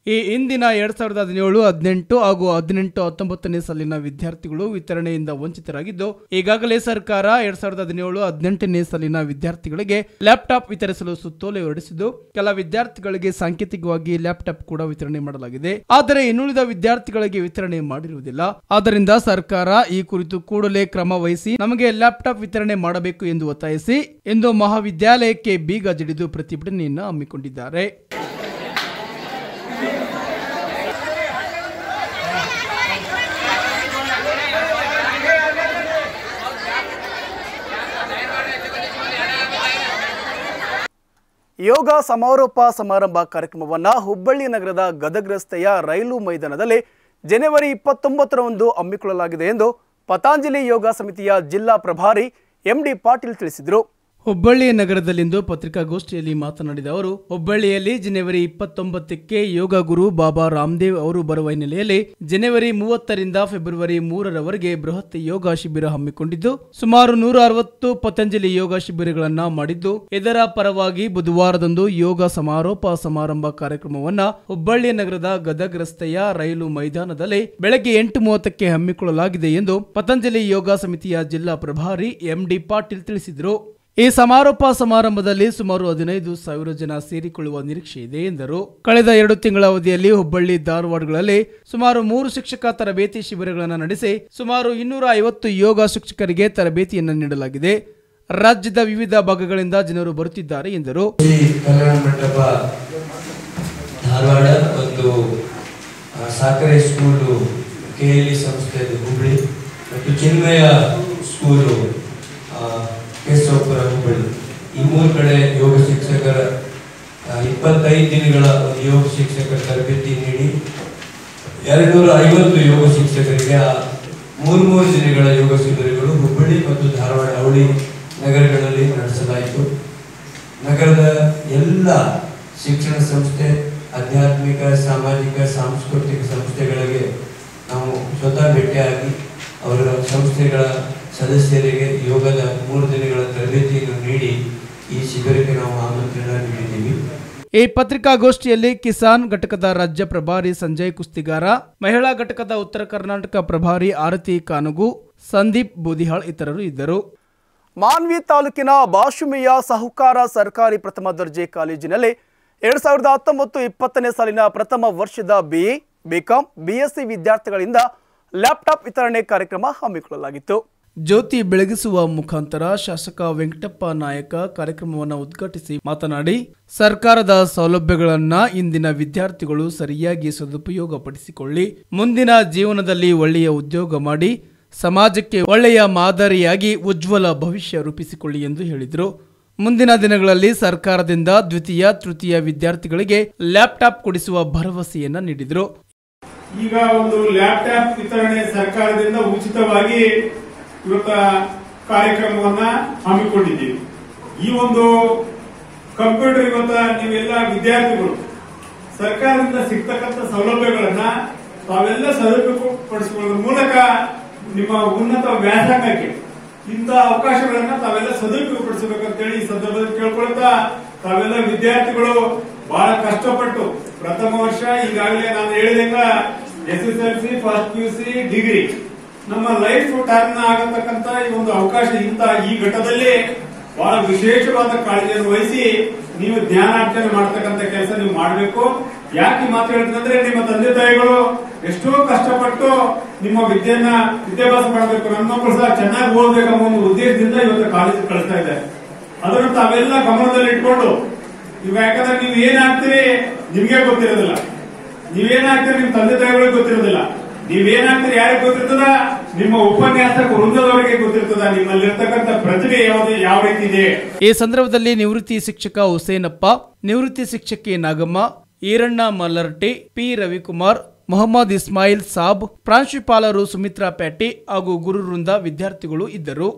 ಈ ಹಿಂದಿನ ಎರಡ್ ಸಾವಿರದ ಹದಿನೇಳು ಹದಿನೆಂಟು ಹಾಗೂ ಹದಿನೆಂಟು ಹತ್ತೊಂಬತ್ತನೇ ಸಾಲಿನ ವಿದ್ಯಾರ್ಥಿಗಳು ವಿತರಣೆಯಿಂದ ವಂಚಿತರಾಗಿದ್ದು ಈಗಾಗಲೇ ಸರ್ಕಾರ ಎರಡ್ ಸಾವಿರದ ಹದಿನೇಳು ಹದಿನೆಂಟನೇ ಸಾಲಿನ ವಿದ್ಯಾರ್ಥಿಗಳಿಗೆ ಲ್ಯಾಪ್ಟಾಪ್ ವಿತರಿಸಲು ಸುತ್ತೋಲೆ ಹೊರಡಿಸಿದ್ದು ಕೆಲ ವಿದ್ಯಾರ್ಥಿಗಳಿಗೆ ಸಾಂಕೇತಿಕವಾಗಿ ಲ್ಯಾಪ್ಟಾಪ್ ಕೂಡ ವಿತರಣೆ ಮಾಡಲಾಗಿದೆ ಆದರೆ ಇನ್ನುಳಿದ ವಿದ್ಯಾರ್ಥಿಗಳಿಗೆ ವಿತರಣೆ ಮಾಡಿರುವುದಿಲ್ಲ ಆದ್ದರಿಂದ ಸರ್ಕಾರ ಈ ಕುರಿತು ಕೂಡಲೇ ಕ್ರಮ ವಹಿಸಿ ನಮಗೆ ಲ್ಯಾಪ್ಟಾಪ್ ವಿತರಣೆ ಮಾಡಬೇಕು ಎಂದು ಒತ್ತಾಯಿಸಿ ಇಂದು ಮಹಾವಿದ್ಯಾಲಯಕ್ಕೆ ಬೀಗ ಜಡಿದು ಪ್ರತಿಭಟನೆಯನ್ನು ಹಮ್ಮಿಕೊಂಡಿದ್ದಾರೆ ಯೋಗ ಸಮಾರೋಪ ಸಮಾರಂಭ ಕಾರ್ಯಕ್ರಮವನ್ನು ಹುಬ್ಬಳ್ಳಿ ನಗರದ ಗದಗ ರಸ್ತೆಯ ರೈಲು ಮೈದಾನದಲ್ಲಿ ಜನವರಿ ಇಪ್ಪತ್ತೊಂಬತ್ತರಂದು ಹಮ್ಮಿಕೊಳ್ಳಲಾಗಿದೆ ಎಂದು ಪತಾಂಜಲಿ ಯೋಗ ಸಮಿತಿಯ ಜಿಲ್ಲಾ ಪ್ರಭಾರಿ ಎಂಡಿ ಪಾಟೀಲ್ ತಿಳಿಸಿದರು ಹುಬ್ಬಳ್ಳಿ ನಗರದಲ್ಲಿಂದು ಪತ್ರಿಕಾಗೋಷ್ಠಿಯಲ್ಲಿ ಮಾತನಾಡಿದ ಅವರು ಹುಬ್ಬಳ್ಳಿಯಲ್ಲಿ ಜನವರಿ ಇಪ್ಪತ್ತೊಂಬತ್ತಕ್ಕೆ ಯೋಗ ಗುರು ಬಾಬಾ ರಾಮದೇವ್ ಅವರು ಬರುವ ಹಿನ್ನೆಲೆಯಲ್ಲಿ ಜನವರಿ ಮೂವತ್ತರಿಂದ ಫೆಬ್ರವರಿ ಮೂರರವರೆಗೆ ಬೃಹತ್ ಯೋಗ ಶಿಬಿರ ಹಮ್ಮಿಕೊಂಡಿದ್ದು ಸುಮಾರು ನೂರ ಅರವತ್ತು ಪತಂಜಲಿ ಯೋಗ ಶಿಬಿರಗಳನ್ನ ಮಾಡಿದ್ದು ಇದರ ಪರವಾಗಿ ಬುಧವಾರದಂದು ಯೋಗ ಸಮಾರೋಪ ಸಮಾರಂಭ ಕಾರ್ಯಕ್ರಮವನ್ನ ಹುಬ್ಬಳ್ಳಿ ನಗರದ ಗದಗ ರಸ್ತೆಯ ರೈಲು ಮೈದಾನದಲ್ಲಿ ಬೆಳಗ್ಗೆ ಎಂಟು ಮೂವತ್ತಕ್ಕೆ ಹಮ್ಮಿಕೊಳ್ಳಲಾಗಿದೆ ಎಂದು ಪತಂಜಲಿ ಯೋಗ ಸಮಿತಿಯ ಜಿಲ್ಲಾ ಪ್ರಭಾರಿ ಎಂಡಿ ಪಾಟೀಲ್ ತಿಳಿಸಿದರು ಈ ಸಮಾರೋಪ ಸಮಾರಂಭದಲ್ಲಿ ಸುಮಾರು ಹದಿನೈದು ಸಾವಿರ ಜನ ಸೇರಿಕೊಳ್ಳುವ ನಿರೀಕ್ಷೆ ಇದೆ ಎಂದರು ಕಳೆದ ಎರಡು ತಿಂಗಳ ಅವಧಿಯಲ್ಲಿ ಹುಬ್ಬಳ್ಳಿ ಧಾರವಾಡಗಳಲ್ಲಿ ಸುಮಾರು ಮೂರು ಶಿಕ್ಷಕ ತರಬೇತಿ ಶಿಬಿರಗಳನ್ನು ನಡೆಸಿ ಸುಮಾರು ಇನ್ನೂರ ಐವತ್ತು ಯೋಗ ಶಿಕ್ಷಕರಿಗೆ ತರಬೇತಿಯನ್ನು ನೀಡಲಾಗಿದೆ ರಾಜ್ಯದ ವಿವಿಧ ಭಾಗಗಳಿಂದ ಜನರು ಬರುತ್ತಿದ್ದಾರೆ ಎಂದರು ಶ್ರೀ ಕಲ್ಯಾಣ ಮಂಟಪ ಧಾರವಾಡ ಮತ್ತು ಆ, Sakare school K L E ಸಂಸ್ಥೆ ಹುಬ್ಬಳ್ಳಿ ಮತ್ತು ಚಿನ್ಮಯ ಸ್ಕೂಲು ಆ, ಕೇಶವಪುರ ಹುಬ್ಬಳ್ಳಿ ಈ ಮೂರು ಕಡೆ ಯೋಗ ಶಿಕ್ಷಕರ ಆ, ಇಪ್ಪತ್ತೈದು ದಿನಗಳ ಒಂದು ಯೋಗ ಶಿಕ್ಷಕರ ತರಬೇತಿ ನೀಡಿ ಎರಡ್ನೂರ ಐವತ್ತು ಯೋಗ ಶಿಕ್ಷಕರಿಗೆ ಆ ಮೂರು ಮೂರು ದಿನಗಳ ಯೋಗ ಶಿಬಿರಗಳು ಹುಬ್ಬಳ್ಳಿ ಮತ್ತು ಧಾರವಾಡ ಅವಳಿ ನಗರಗಳಲ್ಲಿ ನಡೆಸಲಾಯಿತು ನಗರದ ಎಲ್ಲ ಶಿಕ್ಷಣ ಸಂಸ್ಥೆ ಆಧ್ಯಾತ್ಮಿಕ ಸಾಮಾಜಿಕ ಸಾಂಸ್ಕೃತಿಕ ಸಂಸ್ಥೆಗಳಿಗೆ ನಾವು ಸ್ವತಃ ಭೇಟಿಯಾಗಿ ಅವರ ಸಂಸ್ಥೆಗಳ ಸದಸ್ಯರಿಗೆ ಯೋಗದ ಮೂರು ದಿನಗಳ ತರಬೇತಿಯನ್ನು ನೀಡಿ ಈ ಶಿಬಿರಕ್ಕೆ ನಾವು ಆಮಂತ್ರಣ ನೀಡಿದ್ದೀವಿ ಈ ಪತ್ರಿಕಾಗೋಷ್ಠಿಯಲ್ಲಿ ಕಿಸಾನ್ ಘಟಕದ ರಾಜ್ಯ ಪ್ರಭಾರಿ ಸಂಜಯ್ ಕುಸ್ತಿಗಾರ ಮಹಿಳಾ ಘಟಕದ ಉತ್ತರ ಕರ್ನಾಟಕ ಪ್ರಭಾರಿ ಆರತಿ ಕಾನುಗು ಸಂದೀಪ್ ಬೂದಿಹಾಳ್ ಇತರರು ಇದ್ದರು ಮಾನ್ವಿ ತಾಲೂಕಿನ ಬಾಶುಮಿಯ ಸಹುಕಾರ ಸರ್ಕಾರಿ ಪ್ರಥಮ ದರ್ಜೆ ಕಾಲೇಜಿನಲ್ಲಿ ಎರಡ್ ಸಾವಿರದ ಹತ್ತೊಂಬತ್ತು ಇಪ್ಪತ್ತನೇ ಸಾಲಿನ ಪ್ರಥಮ ವರ್ಷದ ಬಿಎ ಬಿಕಾಂ ಬಿಎಸ್ಸಿ ವಿದ್ಯಾರ್ಥಿಗಳಿಂದ ಲ್ಯಾಪ್ಟಾಪ್ ವಿತರಣೆ ಕಾರ್ಯಕ್ರಮ ಹಮ್ಮಿಕೊಳ್ಳಲಾಗಿತ್ತು ಜ್ಯೋತಿ ಬೆಳಗಿಸುವ ಮುಖಾಂತರ ಶಾಸಕ ವೆಂಕಟಪ್ಪ ನಾಯಕ ಕಾರ್ಯಕ್ರಮವನ್ನು ಉದ್ಘಾಟಿಸಿ ಮಾತನಾಡಿ ಸರ್ಕಾರದ ಸೌಲಭ್ಯಗಳನ್ನ ಇಂದಿನ ವಿದ್ಯಾರ್ಥಿಗಳು ಸರಿಯಾಗಿ ಸದುಪಯೋಗಪಡಿಸಿಕೊಳ್ಳಿ ಮುಂದಿನ ಜೀವನದಲ್ಲಿ ಒಳ್ಳೆಯ ಉದ್ಯೋಗ ಮಾಡಿ ಸಮಾಜಕ್ಕೆ ಒಳ್ಳೆಯ ಮಾದರಿಯಾಗಿ ಉಜ್ವಲ ಭವಿಷ್ಯ ರೂಪಿಸಿಕೊಳ್ಳಿ ಎಂದು ಹೇಳಿದರು ಮುಂದಿನ ದಿನಗಳಲ್ಲಿ ಸರ್ಕಾರದಿಂದ ದ್ವಿತೀಯ ತೃತೀಯ ವಿದ್ಯಾರ್ಥಿಗಳಿಗೆ ಲ್ಯಾಪ್ಟಾಪ್ ಕೊಡಿಸುವ ಭರವಸೆಯನ್ನ ನೀಡಿದರು ಈಗ ಒಂದು ಲ್ಯಾಪ್ಟಾಪ್ ವಿತರಣೆ ಸರ್ಕಾರದಿಂದ ಉಚಿತವಾಗಿ ಇವತ್ತ ಕಾರ್ಯಕ್ರಮವನ್ನ ಹಮ್ಮಿಕೊಂಡಿದ್ದೀವಿ ಈ ಒಂದು ಕಂಪ್ಯೂಟರ್ ಇವತ್ತ ನೀವೆಲ್ಲ ವಿದ್ಯಾರ್ಥಿಗಳು ಸರ್ಕಾರದಿಂದ ಸಿಗ್ತಕ್ಕಂಥ ಸೌಲಭ್ಯಗಳನ್ನ ತಾವೆಲ್ಲ ಸದುಪಯೋಗಪಡಿಸಿಕೊಳ್ಳೋದ್ರ ಮೂಲಕ ನಿಮ್ಮ ಉನ್ನತ ವ್ಯಾಸಂಗಕ್ಕೆ ಇಂಥ ಅವಕಾಶಗಳನ್ನ ತಾವೆಲ್ಲ ಸದುಪಯೋಗಪಡಿಸಬೇಕಂತೇಳಿ ಈ ಸಂದರ್ಭದಲ್ಲಿ ಕೇಳ್ಕೊಳ್ತಾ ತಾವೆಲ್ಲ ವಿದ್ಯಾರ್ಥಿಗಳು ಬಹಳ ಕಷ್ಟಪಟ್ಟು ಪ್ರಥಮ ವರ್ಷ ಈಗಾಗಲೇ ನಾನು ಹೇಳಿದಂಗ S S L C first P U C degree ನಮ್ಮ ಲೈಫ್ ಟರ್ನ್ ಆಗತಕ್ಕಂತ ಈ ಒಂದು ಅವಕಾಶ ಇಂತ ಈ ಘಟ್ಟದಲ್ಲಿ ಬಹಳ ವಿಶೇಷವಾದ ಕಾಳಜಿಯನ್ನು ವಹಿಸಿ ನೀವು ಜ್ಞಾನಾರ್ಜನೆ ಮಾಡ್ತಕ್ಕಂಥ ಕೆಲಸ ನೀವು ಮಾಡಬೇಕು ಯಾಕೆ ಈ ಮಾತು ಹೇಳ್ತೀನಂದ್ರೆ ನಿಮ್ಮ ತಂದೆ ತಾಯಿಗಳು ಎಷ್ಟೋ ಕಷ್ಟಪಟ್ಟು ನಿಮ್ಮ ವಿದ್ಯೆಯನ್ನ ವಿದ್ಯಾಭ್ಯಾಸ ಮಾಡಬೇಕು ನನ್ನ ಮಕ್ಕಳು ಸಹ ಚೆನ್ನಾಗಿ ಓದ್ಬೇಕನ್ನೋ ಒಂದು ಉದ್ದೇಶದಿಂದ ಇವತ್ತು ಕಾಲೇಜ್ ಕಳಿಸ್ತಾ ಇದ್ದಾರೆ ಅದನ್ನು ತಾವೆಲ್ಲ ಗಮನದಲ್ಲಿ ಇಟ್ಕೊಂಡು ಇವಾಗ ಯಾಕಂದ್ರೆ ನೀವು ಏನಾಗ್ತೀರಿ ನಿಮ್ಗೆ ಗೊತ್ತಿರೋದಿಲ್ಲ ನೀವೇನಾಗ್ತೀರಿ ನಿಮ್ ತಂದೆ ತಾಯಿಗಳಿಗೆ ಗೊತ್ತಿರೋದಿಲ್ಲ ನೀವೇನಾಗ್ತೀರಿ ಯಾರಿಗೆ ಗೊತ್ತಿರ್ತದ ನಿಮ್ಮ ಉಪನ್ಯಾಸಕ ವೃಂದದವರಿಗೆ ಗೊತ್ತಿರ್ತದ ನಿಮ್ಮಲ್ಲಿರ್ತಕ್ಕಂಥ ಪ್ರತಿಭೆ ಯಾವ್ದು ಯಾವ ರೀತಿ ಇದೆ ಈ ಸಂದರ್ಭದಲ್ಲಿ ನಿವೃತ್ತಿ ಶಿಕ್ಷಕ ಹುಸೇನಪ್ಪ ನಿವೃತ್ತಿ ಶಿಕ್ಷಕಿ ನಾಗಮ್ಮ ಈರಣ್ಣ ಮಲ್ಲರ್ಟಿ ಪಿ ರವಿಕುಮಾರ್ ಮೊಹಮ್ಮದ್ ಇಸ್ಮಾಯಿಲ್ ಸಾಬ್ ಪ್ರಾಂಶುಪಾಲರು ಸುಮಿತ್ರಾ ಪ್ಯಾಟಿ ಹಾಗೂ ಗುರುವೃಂದ ವಿದ್ಯಾರ್ಥಿಗಳು ಇದ್ದರು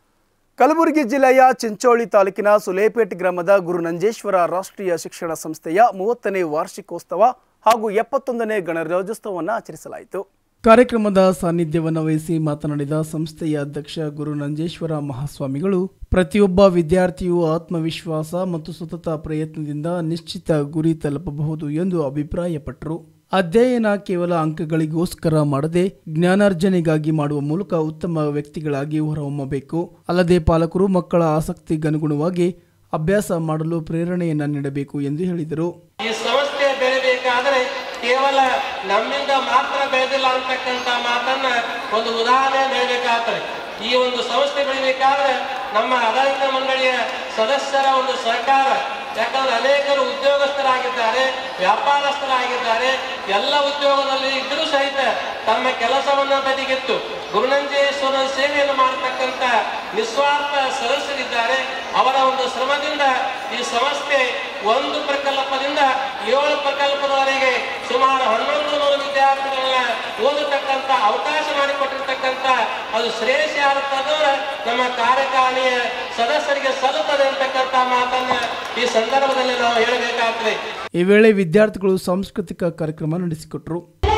ಕಲಬುರಗಿ ಜಿಲ್ಲೆಯ ಚಿಂಚೋಳಿ ತಾಲೂಕಿನ ಸುಲೇಪೇಟ್ ಗ್ರಾಮದ ಗುರು ನಂಜೇಶ್ವರ ರಾಷ್ಟ್ರೀಯ ಶಿಕ್ಷಣ ಸಂಸ್ಥೆಯ ಮೂವತ್ತನೇ ವಾರ್ಷಿಕೋತ್ಸವ ಹಾಗೂ ಎಪ್ಪತ್ತೊಂದನೇ ಗಣರಾಜ್ಯೋತ್ಸವವನ್ನು ಆಚರಿಸಲಾಯಿತು ಕಾರ್ಯಕ್ರಮದ ಸಾನ್ನಿಧ್ಯವನ್ನು ವಹಿಸಿ ಮಾತನಾಡಿದ ಸಂಸ್ಥೆಯ ಅಧ್ಯಕ್ಷ ಗುರು ನಂಜೇಶ್ವರ ಮಹಾಸ್ವಾಮಿಗಳು ಪ್ರತಿಯೊಬ್ಬ ವಿದ್ಯಾರ್ಥಿಯು ಆತ್ಮವಿಶ್ವಾಸ ಮತ್ತು ಸತತ ಪ್ರಯತ್ನದಿಂದ ನಿಶ್ಚಿತ ಗುರಿ ತಲುಪಬಹುದು ಎಂದು ಅಭಿಪ್ರಾಯಪಟ್ಟರು ಅಧ್ಯಯನ ಕೇವಲ ಅಂಕಗಳಿಗೋಸ್ಕರ ಮಾಡದೆ ಜ್ಞಾನಾರ್ಜನೆಗಾಗಿ ಮಾಡುವ ಮೂಲಕ ಉತ್ತಮ ವ್ಯಕ್ತಿಗಳಾಗಿ ಹೊರಹೊಮ್ಮಬೇಕು ಅಲ್ಲದೆ ಪಾಲಕರು ಮಕ್ಕಳ ಆಸಕ್ತಿಗನುಗುಣವಾಗಿ ಅಭ್ಯಾಸ ಮಾಡಲು ಪ್ರೇರಣೆಯನ್ನ ನೀಡಬೇಕು ಎಂದು ಹೇಳಿದರು ಈ ಸಂಸ್ಥೆ ಬೆಳಿಬೇಕಾದ್ರೆ ಕೇವಲ ನಮ್ಮಿಂದ ಮಾತ್ರ ಬೆಳೆದಿಲ್ಲ ಅಂತಕ್ಕಂಥ ಮಾತನ್ನ ಒಂದು ಉದಾಹರಣೆ ನೀಡಬೇಕಾಗ್ತದೆ ಈ ಒಂದು ಸಂಸ್ಥೆ ಬೆಳಿಬೇಕಾದ್ರೆ ನಮ್ಮ ಆಡಳಿತ ಮಂಡಳಿಯ ಸದಸ್ಯರ ಒಂದು ಸಹಕಾರ ಯಾಕಂದ್ರೆ ಅನೇಕರು ಉದ್ಯೋಗಸ್ಥರಾಗಿದ್ದಾರೆ ವ್ಯಾಪಾರಸ್ಥರಾಗಿದ್ದಾರೆ ಎಲ್ಲ ಉದ್ಯೋಗದಲ್ಲಿ ಇದ್ರೂ ಸಹಿತ ತಮ್ಮ ಕೆಲಸವನ್ನ ಬದಿಗಿತ್ತು ಗುರುನಂಜೇಶ್ವರ ಸೇವೆಯನ್ನು ಮಾಡತಕ್ಕಂಥ ನಿಸ್ವಾರ್ಥ ಸದಸ್ಯರಿದ್ದಾರೆ ಅವರ ಒಂದು ಶ್ರಮದಿಂದ ಈ ಸಂಸ್ಥೆ ಒಂದು ಪ್ರಕಲ್ಪದಿಂದ ಏಳು ಪ್ರಕಲ್ಪದವರೆಗೆ ಸುಮಾರು ಹನ್ನೊಂದು ನೂರು ವಿದ್ಯಾರ್ಥಿಗಳನ್ನ ಓದತಕ್ಕಂಥ ಅವಕಾಶ ಮಾಡಿಕೊಟ್ಟಿರ್ತಕ್ಕಂಥ ಅದು ಶ್ರೇಯಸ್ ಯಾರುತ್ತಂದ್ರೆ ನಮ್ಮ ಕಾರ್ಯಕಾರಿಣಿಯ ಸದಸ್ಯರಿಗೆ ಸಲ್ಲುತ್ತದೆ ಅಂತಕ್ಕಂಥ ಮಾತನ್ನ ಈ ಸಂದರ್ಭದಲ್ಲಿ ನಾವು ಹೇಳಬೇಕಾಗ್ತದೆ ಈ ವೇಳೆ ವಿದ್ಯಾರ್ಥಿಗಳು ಸಾಂಸ್ಕೃತಿಕ ಕಾರ್ಯಕ್ರಮ ನಡೆಸಿಕೊಟ್ರು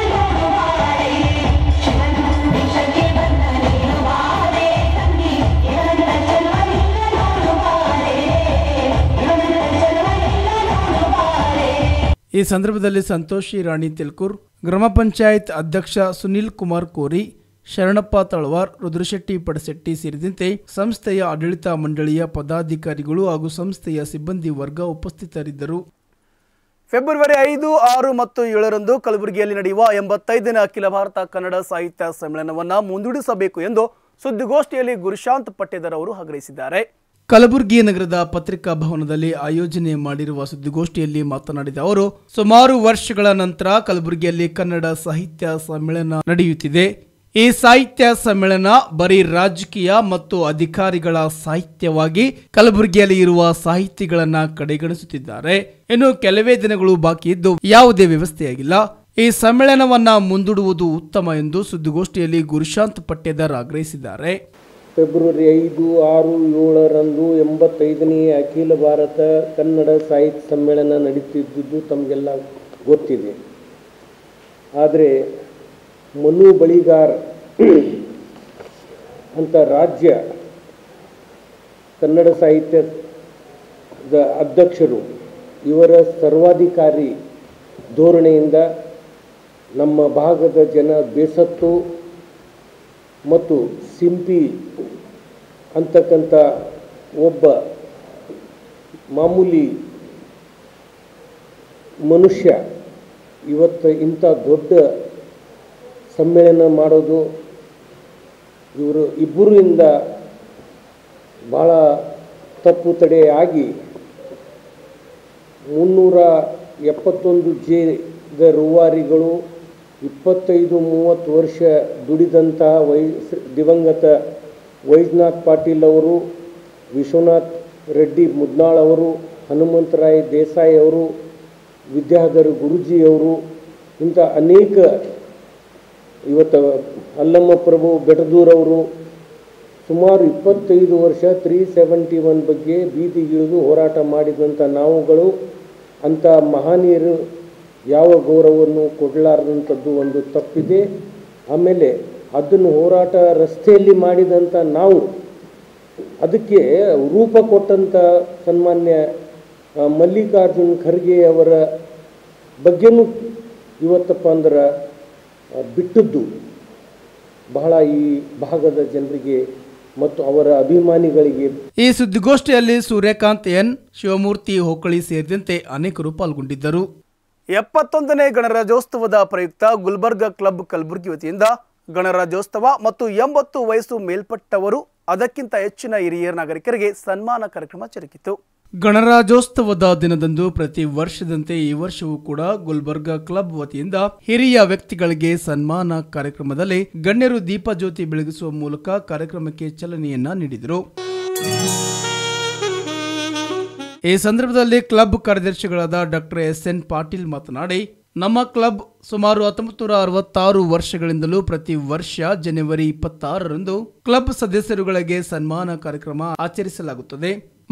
ಈ ಸಂದರ್ಭದಲ್ಲಿ ಸಂತೋಷಿ ರಾಣಿ ತೆಲ್ಕೂರ್ ಗ್ರಾಮ ಪಂಚಾಯತ್ ಅಧ್ಯಕ್ಷ ಸುನಿಲ್ ಕುಮಾರ್ ಕೋರಿ ಶರಣಪ್ಪ ತಳವಾರ್ ರುದ್ರಶೆಟ್ಟಿ ಪಡಸೆಟ್ಟಿ ಸೇರಿದಂತೆ ಸಂಸ್ಥೆಯ ಆಡಳಿತ ಮಂಡಳಿಯ ಪದಾಧಿಕಾರಿಗಳು ಹಾಗೂ ಸಂಸ್ಥೆಯ ಸಿಬ್ಬಂದಿ ವರ್ಗ ಉಪಸ್ಥಿತರಿದ್ದರು ಫೆಬ್ರವರಿ ಐದು ಆರು ಮತ್ತು ಏಳರಂದು ಕಲಬುರಗಿಯಲ್ಲಿ ನಡೆಯುವ ಎಂಬತ್ತೈದನೇ ಅಖಿಲ ಭಾರತ ಕನ್ನಡ ಸಾಹಿತ್ಯ ಸಮ್ಮೇಳನವನ್ನು ಮುಂದೂಡಿಸಬೇಕು ಎಂದು ಸುದ್ದಿಗೋಷ್ಠಿಯಲ್ಲಿ ಗುರುಶಾಂತ್ ಪಟ್ಟೇದರ್ ಅವರು ಆಗ್ರಹಿಸಿದ್ದಾರೆ ಕಲಬುರಗಿ ನಗರದ ಪತ್ರಿಕಾ ಭವನದಲ್ಲಿ ಆಯೋಜನೆ ಮಾಡಿರುವ ಸುದ್ದಿಗೋಷ್ಠಿಯಲ್ಲಿ ಮಾತನಾಡಿದ ಅವರು ಸುಮಾರು ವರ್ಷಗಳ ನಂತರ ಕಲಬುರಗಿಯಲ್ಲಿ ಕನ್ನಡ ಸಾಹಿತ್ಯ ಸಮ್ಮೇಳನ ನಡೆಯುತ್ತಿದೆ ಈ ಸಾಹಿತ್ಯ ಸಮ್ಮೇಳನ ಬರೀ ರಾಜಕೀಯ ಮತ್ತು ಅಧಿಕಾರಿಗಳ ಸಾಹಿತ್ಯವಾಗಿ ಕಲಬುರಗಿಯಲ್ಲಿ ಇರುವ ಸಾಹಿತಿಗಳನ್ನ ಕಡೆಗಣಿಸುತ್ತಿದ್ದಾರೆ ಇನ್ನು ಕೆಲವೇ ದಿನಗಳು ಬಾಕಿ ಇದ್ದು ಯಾವುದೇ ವ್ಯವಸ್ಥೆಯಾಗಿಲ್ಲ ಈ ಸಮ್ಮೇಳನವನ್ನ ಮುಂದೂಡುವುದು ಉತ್ತಮ ಎಂದು ಸುದ್ದಿಗೋಷ್ಠಿಯಲ್ಲಿ ಗುರುಶಾಂತ್ ಪಟ್ಟೇದರ್ ಆಗ್ರಹಿಸಿದ್ದಾರೆ ಫೆಬ್ರವರಿ ಐದು ಆರು ಏಳರಂದು ಎಂಬತ್ತೈದನೇ ಅಖಿಲ ಭಾರತ ಕನ್ನಡ ಸಾಹಿತ್ಯ ಸಮ್ಮೇಳನ ನಡೀತಿದ್ದುದು ತಮಗೆಲ್ಲ ಗೊತ್ತಿದೆ ಆದರೆ ಮನು ಬಳಿಗಾರ್ ಅಂತ ರಾಜ್ಯ ಕನ್ನಡ ಸಾಹಿತ್ಯದ ಅಧ್ಯಕ್ಷರು ಇವರ ಸರ್ವಾಧಿಕಾರಿ ಧೋರಣೆಯಿಂದ ನಮ್ಮ ಭಾಗದ ಜನ ಬೇಸತ್ತು ಮತ್ತು ಸಿಂಪಿ ಅಂತಕ್ಕಂಥ ಒಬ್ಬ ಮಾಮೂಲಿ ಮನುಷ್ಯ ಇವತ್ತು ಇಂಥ ದೊಡ್ಡ ಸಮ್ಮೇಳನ ಮಾಡೋದು ಇವರು ಇಬ್ಬರಿಂದ ಭಾಳ ತಪ್ಪು ತಡೆಯಾಗಿ ಮುನ್ನೂರ ಎಪ್ಪತ್ತೊಂದು ಜೇದ ರೂವಾರಿಗಳು ಇಪ್ಪತ್ತೈದು ಮೂವತ್ತು ವರ್ಷ ದುಡಿದಂಥ ವೈ ದಿವಂಗತ ವೈಜ್ನಾಥ್ ಪಾಟೀಲ್ ಅವರು ವಿಶ್ವನಾಥ್ ರೆಡ್ಡಿ ಮುದ್ನಾಳ್ ಅವರು ಹನುಮಂತರಾಯ್ ದೇಸಾಯಿ ಅವರು ವಿದ್ಯಾಧರ್ ಗುರುಜಿಯವರು ಇಂಥ ಅನೇಕ ಇವತ್ತು ಅಲ್ಲಮ್ಮ ಪ್ರಭು ಬೆಟದೂರವರು ಸುಮಾರು ಇಪ್ಪತ್ತೈದು ವರ್ಷ ತ್ರೀ ಸೆವೆಂಟಿ ಒನ್ ಬಗ್ಗೆ ಬೀದಿಗಿಳಿದು ಹೋರಾಟ ಮಾಡಿದಂಥ ನಾವುಗಳು ಅಂಥ ಮಹನೀಯರು ಯಾವ ಗೌರವವನ್ನು ಕೊಡಲಾರದಂಥದ್ದು ಒಂದು ತಪ್ಪಿದೆ ಆಮೇಲೆ ಅದನ್ನು ಹೋರಾಟ ರಸ್ತೆಯಲ್ಲಿ ಮಾಡಿದಂಥ ನಾವು ಅದಕ್ಕೆ ರೂಪ ಕೊಟ್ಟಂಥ ಸನ್ಮಾನ್ಯ ಆ, ಮಲ್ಲಿಕಾರ್ಜುನ್ ಖರ್ಗೆ ಅವರ ಬಗ್ಗೆನೂ ಇವತ್ತಪ್ಪ ಅಂದ್ರೆ ಆ, ಬಿಟ್ಟದ್ದು ಬಹಳ ಈ ಭಾಗದ ಜನರಿಗೆ ಮತ್ತು ಅವರ ಅಭಿಮಾನಿಗಳಿಗೆ ಈ ಸುದ್ದಿಗೋಷ್ಠಿಯಲ್ಲಿ ಸೂರ್ಯಕಾಂತ್ ಎನ್ ಶಿವಮೂರ್ತಿ ಹೋಕಳಿ ಸೇರಿದಂತೆ ಅನೇಕರು ಪಾಲ್ಗೊಂಡಿದ್ದರು ಎಪ್ಪತ್ತೊಂದನೇ ಗಣರಾಜ್ಯೋತ್ಸವದ ಪ್ರಯುಕ್ತ ಗುಲ್ಬರ್ಗ ಕ್ಲಬ್ ಕಲಬುರಗಿ ವತಿಯಿಂದ ಗಣರಾಜ್ಯೋತ್ಸವ ಮತ್ತು ಎಂಬತ್ತು ವಯಸ್ಸು ಮೇಲ್ಪಟ್ಟವರು ಅದಕ್ಕಿಂತ ಹೆಚ್ಚಿನ ಹಿರಿಯ ನಾಗರಿಕರಿಗೆ ಸನ್ಮಾನ ಕಾರ್ಯಕ್ರಮ ಜರುಗಿತು ಗಣರಾಜ್ಯೋತ್ಸವದ ದಿನದಂದು ಪ್ರತಿ ವರ್ಷದಂತೆ ಈ ವರ್ಷವೂ ಕೂಡ ಗುಲ್ಬರ್ಗಾ ಕ್ಲಬ್ ವತಿಯಿಂದ ಹಿರಿಯ ವ್ಯಕ್ತಿಗಳಿಗೆ ಸನ್ಮಾನ ಕಾರ್ಯಕ್ರಮದಲ್ಲಿ ಗಣ್ಯರು ದೀಪ ಜ್ಯೋತಿ ಬೆಳಗಿಸುವ ಮೂಲಕ ಕಾರ್ಯಕ್ರಮಕ್ಕೆ ಚಾಲನೆಯನ್ನ ನೀಡಿದರು ಈ ಸಂದರ್ಭದಲ್ಲಿ ಕ್ಲಬ್ ಕಾರ್ಯದರ್ಶಿಗಳಾದ ಡಾಕ್ಟರ್ ಎಸ್ ಎನ್ ಪಾಟೀಲ್ ಮಾತನಾಡಿ ನಮ್ಮ ಕ್ಲಬ್ ಸುಮಾರು ಹತ್ತೊಂಬತ್ತು ನೂರ ಅರವತ್ತಾರು ವರ್ಷಗಳಿಂದಲೂ ಪ್ರತಿ ವರ್ಷ ಜನವರಿ ಇಪ್ಪತ್ತಾರರಂದು ಕ್ಲಬ್ ಸದಸ್ಯರುಗಳಿಗೆ ಸನ್ಮಾನ ಕಾರ್ಯಕ್ರಮ ಆಚರಿಸಲಾಗುತ್ತದೆ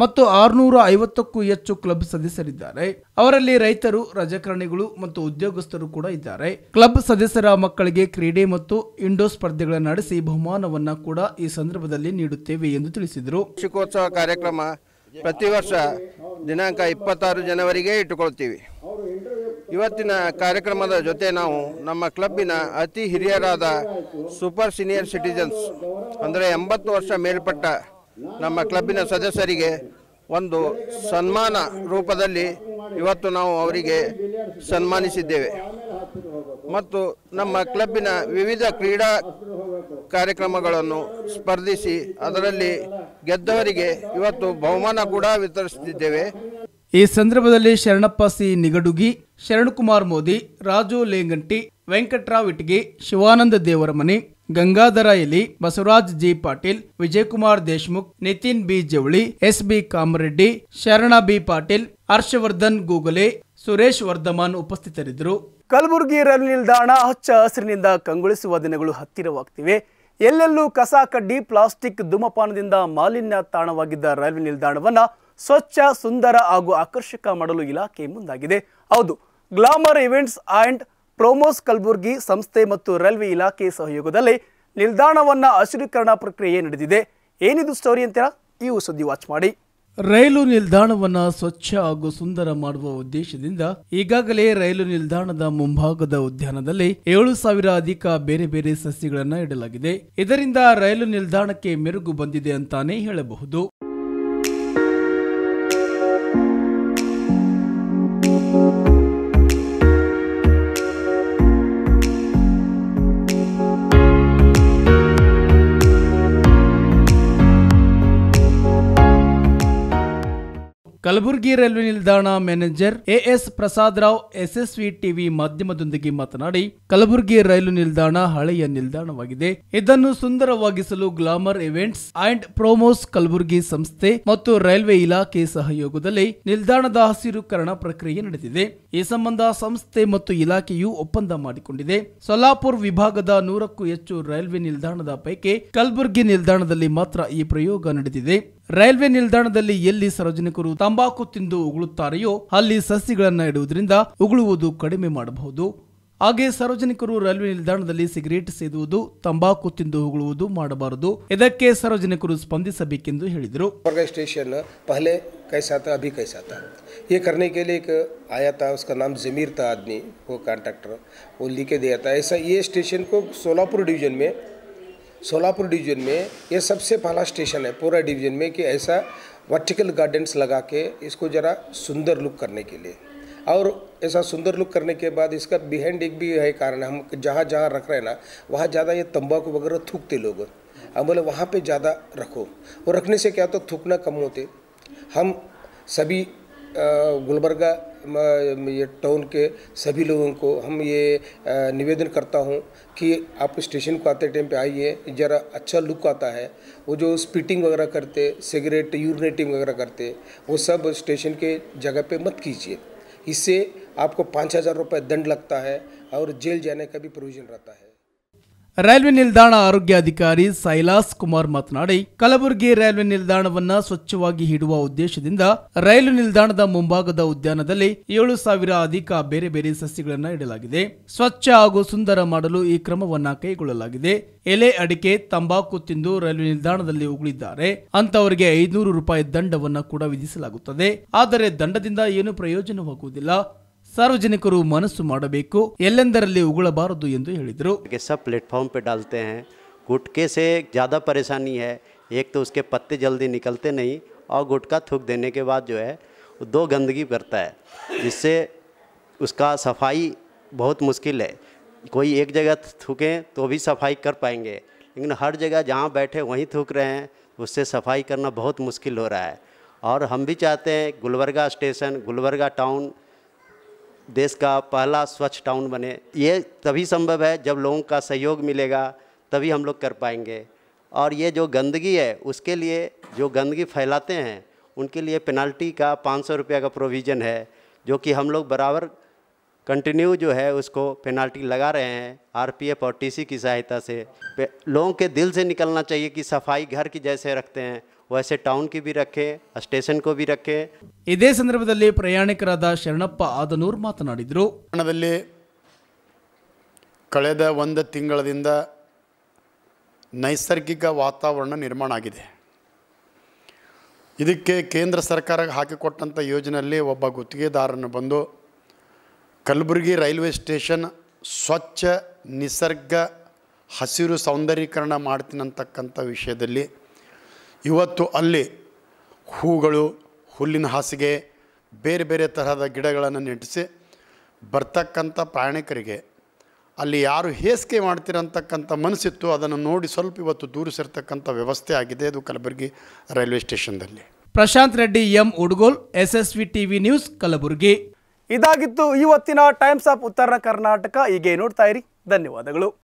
ಮತ್ತು ಆರುನೂರ ಐವತ್ತಕ್ಕೂ ಹೆಚ್ಚು ಕ್ಲಬ್ ಸದಸ್ಯರಿದ್ದಾರೆ ಅವರಲ್ಲಿ ರೈತರು ರಾಜಕಾರಣಿಗಳು ಮತ್ತು ಉದ್ಯೋಗಸ್ಥರು ಕೂಡ ಇದ್ದಾರೆ ಕ್ಲಬ್ ಸದಸ್ಯರ ಮಕ್ಕಳಿಗೆ ಕ್ರೀಡೆ ಮತ್ತು ಇಂಡೋ ಸ್ಪರ್ಧೆಗಳನ್ನು ನಡೆಸಿ ಬಹುಮಾನವನ್ನ ಕೂಡ ಈ ಸಂದರ್ಭದಲ್ಲಿ ನೀಡುತ್ತೇವೆ ಎಂದು ತಿಳಿಸಿದರು ವಾರ್ಷಿಕೋತ್ಸವ ಕಾರ್ಯಕ್ರಮ ಪ್ರತಿ ವರ್ಷ ದಿನಾಂಕ ಇಪ್ಪತ್ತಾರು ಜನವರಿಗೆ ಇಟ್ಟುಕೊಳ್ತೀವಿ ಇವತ್ತಿನ ಕಾರ್ಯಕ್ರಮದ ಜೊತೆ ನಾವು ನಮ್ಮ ಕ್ಲಬ್ಬಿನ ಅತಿ ಹಿರಿಯರಾದ ಸೂಪರ್ ಸೀನಿಯರ್ ಸಿಟಿಜನ್ಸ್ ಅಂದರೆ ಎಂಬತ್ತು ವರ್ಷ ಮೇಲ್ಪಟ್ಟ ನಮ್ಮ ಕ್ಲಬ್ಬಿನ ಸದಸ್ಯರಿಗೆ ಒಂದು ಸನ್ಮಾನ ರೂಪದಲ್ಲಿ ಇವತ್ತು ನಾವು ಅವರಿಗೆ ಸನ್ಮಾನಿಸಿದ್ದೇವೆ ಮತ್ತು ನಮ್ಮ ಕ್ಲಬ್ಬಿನ ವಿವಿಧ ಕ್ರೀಡಾ ಕಾರ್ಯಕ್ರಮಗಳನ್ನು ಸ್ಪರ್ಧಿಸಿ ಅದರಲ್ಲಿ ಗೆದ್ದವರಿಗೆ ಇವತ್ತು ಬಹುಮಾನ ಕೂಡ ವಿತರಿಸುತ್ತಿದ್ದೇವೆ ಈ ಸಂದರ್ಭದಲ್ಲಿ Sharanappa C Nigadugi Sharankumar Modi Raju Lengunti Venkatrao Itgi Shivananda Devaramani Gangadhar Eli Basavaraj G Patil Vijaykumar Deshmukh Nitin B Jawali S B Kamareddy Sharan B Patil Harshavardhan Googale Suresh Vardhaman ಉಪಸ್ಥಿತರಿದ್ದರು ಕಲಬುರಗಿ ರೈಲು ನಿಲ್ದಾಣ ಹಚ್ಚ ಹಸಿರಿನಿಂದ ಕಂಗೊಳಿಸುವ ದಿನಗಳು ಹತ್ತಿರವಾಗ್ತಿವೆ ಎಲ್ಲೆಲ್ಲೂ ಕಸ ಕಡ್ಡಿ ಪ್ಲಾಸ್ಟಿಕ್ ಧೂಮಪಾನದಿಂದ ಮಾಲಿನ್ಯ ತಾಣವಾಗಿದ್ದ ರೈಲ್ವೆ ನಿಲ್ದಾಣವನ್ನ ಸ್ವಚ್ಛ ಸುಂದರ ಹಾಗೂ ಆಕರ್ಷಕ ಮಾಡಲು ಇಲಾಖೆ ಮುಂದಾಗಿದೆ ಹೌದು glamour events and promos Kalaburagi ಸಂಸ್ಥೆ ಮತ್ತು ರೈಲ್ವೆ ಇಲಾಖೆ ಸಹಯೋಗದಲ್ಲಿ ನಿಲ್ದಾಣವನ್ನ ಹಸಿರೀಕರಣ ಪ್ರಕ್ರಿಯೆ ನಡೆದಿದೆ ಏನಿದು ಸ್ಟೋರಿ ಅಂತೀರಾ ಈ ಸುದ್ದಿ ವಾಚ್ ಮಾಡಿ ರೈಲು ನಿಲ್ದಾಣವನ್ನ ಸ್ವಚ್ಛ ಹಾಗೂ ಸುಂದರ ಮಾಡುವ ಉದ್ದೇಶದಿಂದ ಈಗಾಗಲೇ ರೈಲು ನಿಲ್ದಾಣದ ಮುಂಭಾಗದ ಉದ್ಯಾನದಲ್ಲಿ ಏಳು ಸಾವಿರ ಅಧಿಕ ಬೇರೆ ಬೇರೆ ಸಸ್ಯಗಳನ್ನ ಇಡಲಾಗಿದೆ ಇದರಿಂದ ರೈಲು ನಿಲ್ದಾಣಕ್ಕೆ ಮೆರುಗು ಬಂದಿದೆ ಅಂತಾನೆ ಹೇಳಬಹುದು ಕಲಬುರಗಿ ರೈಲ್ವೆ ನಿಲ್ದಾಣ manager AS Prasad Rao SSV TV ಮಾಧ್ಯಮದೊಂದಿಗೆ ಮಾತನಾಡಿ ಕಲಬುರಗಿ ರೈಲು ನಿಲ್ದಾಣ ಹಳೆಯ ನಿಲ್ದಾಣವಾಗಿದೆ ಇದನ್ನು ಸುಂದರವಾಗಿಸಲು glamour events and promos Kalaburagi ಸಂಸ್ಥೆ ಮತ್ತು ರೈಲ್ವೆ ಇಲಾಖೆ ಸಹಯೋಗದಲ್ಲಿ ನಿಲ್ದಾಣದ ಹಸಿರುಕರಣ ಪ್ರಕ್ರಿಯೆ ನಡೆದಿದೆ ಈ ಸಂಬಂಧ ಸಂಸ್ಥೆ ಮತ್ತು ಇಲಾಖೆಯು ಒಪ್ಪಂದ ಮಾಡಿಕೊಂಡಿದೆ ಸೊಲಾಪುರ್ ವಿಭಾಗದ ನೂರಕ್ಕೂ ಹೆಚ್ಚು ರೈಲ್ವೆ ನಿಲ್ದಾಣದ ಪೈಕಿ ಕಲಬುರಗಿ ನಿಲ್ದಾಣದಲ್ಲಿ ಮಾತ್ರ ಈ ಪ್ರಯೋಗ ನಡೆದಿದೆ ರೈಲ್ವೆ ನಿಲ್ದಾಣದಲ್ಲಿ ಎಲ್ಲಿ ಸಾರ್ವಜನಿಕರು ತಂಬಾಕು ತಿಂದು ಉಗುಳುತ್ತಾರೆಯೋ ಅಲ್ಲಿ ಸಸಿಗಳನ್ನ ಇಡುವುದರಿಂದ ಉಗುಳುವುದು ಕಡಿಮೆ ಮಾಡಬಹುದು ಹಾಗೆ ಸಾರ್ವಜನಿಕರು ರೈಲ್ವೆ ನಿಲ್ದಾಣದಲ್ಲಿ ಸಿಗರೇಟ್ ಸೇದುವುದು ತಂಬಾಕು ತಿಂದು ಉಗುಳುವುದು ಮಾಡಬಾರದು ಇದಕ್ಕೆ ಸಾರ್ವಜನಿಕರು ಸ್ಪಂದಿಸಬೇಕೆಂದು ಹೇಳಿದರು का स्टेशन पहले कैसा था अभी कैसा था ये करने के लिए एक आया था उसका नाम जमीर था आदमी वो कॉन्ट्रैक्टर वो लिख के दिया था ऐसा ये स्टेशन को सोलापुर डिवीजन में सोलापुर डिवीजन में ये सबसे पहला स्टेशन है पूरा डिवीजन में कि ऐसा वर्टिकल गार्डन्स लगा के इसको ज़रा सुंदर लुक करने के लिए और ऐसा सुंदर लुक करने के बाद इसका बिहाइंड एक भी है कारण हम जहाँ जहाँ रख रहे हैं ना वहाँ ज़्यादा ये तंबाकू वगैरह थूकते लोग हम बोले वहाँ पे ज़्यादा रखो और रखने से क्या तो थूकना कम होते हम सभी अ, गुलबर्गा म, ये टाउन के सभी लोगों को हम ये अ, निवेदन करता हूँ कि आप स्टेशन को आते टाइम पे आइए ज़रा अच्छा लुक आता है वो जो स्पीटिंग वगैरह करते सिगरेट यूरिनेटिंग वगैरह करते वो सब स्टेशन के जगह पे मत कीजिए इससे आपको पाँच हज़ार रुपये दंड लगता है और जेल जाने का भी प्रोविज़न रहता है ರೈಲ್ವೆ ನಿಲ್ದಾಣ ಆರೋಗ್ಯಾಧಿಕಾರಿ ಸೈಲಾಸ್ ಕುಮಾರ್ ಮಾತನಾಡಿ ಕಲಬುರಗಿ ರೈಲ್ವೆ ನಿಲ್ದಾಣವನ್ನ ಸ್ವಚ್ಛವಾಗಿ ಇಡುವ ಉದ್ದೇಶದಿಂದ ರೈಲು ನಿಲ್ದಾಣದ ಮುಂಭಾಗದ ಉದ್ಯಾನದಲ್ಲಿ ಏಳು ಸಾವಿರ ಅಧಿಕ ಬೇರೆ ಬೇರೆ ಸಸ್ಯಗಳನ್ನ ಇಡಲಾಗಿದೆ ಸ್ವಚ್ಛ ಹಾಗೂ ಸುಂದರ ಮಾಡಲು ಈ ಕ್ರಮವನ್ನ ಕೈಗೊಳ್ಳಲಾಗಿದೆ ಎಲೆ ಅಡಿಕೆ ತಂಬಾಕು ತಿಂದು ರೈಲ್ವೆ ನಿಲ್ದಾಣದಲ್ಲಿ ಉಗುಳಿದ್ದಾರೆ ಅಂತವರಿಗೆ ಐನೂರು ರೂಪಾಯಿ ದಂಡವನ್ನ ಕೂಡ ವಿಧಿಸಲಾಗುತ್ತದೆ ಆದರೆ ದಂಡದಿಂದ ಏನು ಪ್ರಯೋಜನವಾಗುವುದಿಲ್ಲ ಸಾರ್ವಜನಿಕರು ಮನಸ್ಸು ಮಾಡಬೇಕು ಎಲ್ಲೆಂದರಲ್ಲಿ ಉಗುಳಬಾರದು ಎಂದು ಹೇಳಿದರು के सब प्लेटफॉर्म पे डालते हैं गुटके से ज़्यादा परेशानी है एक तो उसके पत्ते जल्दी निकलते नहीं और गुटखा थूक देने के बाद जो है वो दो गंदगी करता है जिससे उसका सफाई बहुत मुश्किल है कोई एक जगह थूकें तो भी सफाई कर पाएंगे लेकिन हर जगह जहाँ बैठे वहीं थूक रहे हैं उससे सफाई करना बहुत मुश्किल हो रहा है और हम भी चाहते हैं गुलबर्गा स्टेशन गुलबर्गा टाउन देश का पहला स्वच्छ टाउन बने ये तभी संभव है जब लोगों का सहयोग मिलेगा तभी हम लोग कर पाएंगे और ये जो गंदगी है उसके लिए जो गंदगी फैलाते हैं उनके लिए पेनल्टी का पाँच सौ रुपये का प्रोविज़न है जो कि हम लोग बराबर कंटिन्यू जो है उसको पेनल्टी लगा रहे हैं आरपीएफ और टीसी की सहायता से पे- लोगों के दिल से निकलना चाहिए कि सफाई घर की जैसे रखते हैं वैसे टाउन की भी रखें स्टेशन को भी रखें ಇದೇ ಸಂದರ್ಭದಲ್ಲಿ ಪ್ರಯಾಣಿಕರಾದ ಶರಣಪ್ಪ ಆದನೂರ್ ಮಾತನಾಡಿದರು ಪಟ್ಟಣದಲ್ಲಿ ಕಳೆದ ಒಂದು ತಿಂಗಳದಿಂದ ನೈಸರ್ಗಿಕ ವಾತಾವರಣ ನಿರ್ಮಾಣ ಆಗಿದೆ ಇದಕ್ಕೆ ಕೇಂದ್ರ ಸರ್ಕಾರ ಹಾಕಿಕೊಟ್ಟಂಥ ಯೋಜನೆಯಲ್ಲಿ ಒಬ್ಬ ಗುತ್ತಿಗೆದಾರನು ಬಂದು ಕಲಬುರಗಿ ರೈಲ್ವೆ ಸ್ಟೇಷನ್ ಸ್ವಚ್ಛ ನಿಸರ್ಗ ಹಸಿರು ಸೌಂದರ್ಯೀಕರಣ ಮಾಡ್ತೀನಿ ಅಂತಕ್ಕಂಥ ವಿಷಯದಲ್ಲಿ ಇವತ್ತು ಅಲ್ಲಿ ಹೂಗಳು ಹುಲ್ಲಿನ ಹಾಸಿಗೆ ಬೇರೆ ಬೇರೆ ತರಹದ ಗಿಡಗಳನ್ನು ನೆಟ್ಟಿಸಿ ಬರ್ತಕ್ಕಂಥ ಪ್ರಯಾಣಿಕರಿಗೆ ಅಲ್ಲಿ ಯಾರು ಹೇಸಿಗೆ ಮಾಡ್ತಿರಂತಕ್ಕಂಥ ಮನಸ್ಸಿತ್ತು ಅದನ್ನು ನೋಡಿ ಸ್ವಲ್ಪ ಇವತ್ತು ದೂರಿಸಿರ್ತಕ್ಕಂಥ ವ್ಯವಸ್ಥೆ ಆಗಿದೆ ಇದು ಕಲಬುರಗಿ ರೈಲ್ವೆ ಸ್ಟೇಷನ್ದಲ್ಲಿ Prashant Reddy M Udgol SSV TV news Kalaburagi ಇದಾಗಿತ್ತು ಇವತ್ತಿನ ಟೈಮ್ಸ್ ಆಫ್ ಉತ್ತರ ಕರ್ನಾಟಕ ಹೀಗೆ ನೋಡ್ತಾ ಇರಿ ಧನ್ಯವಾದಗಳು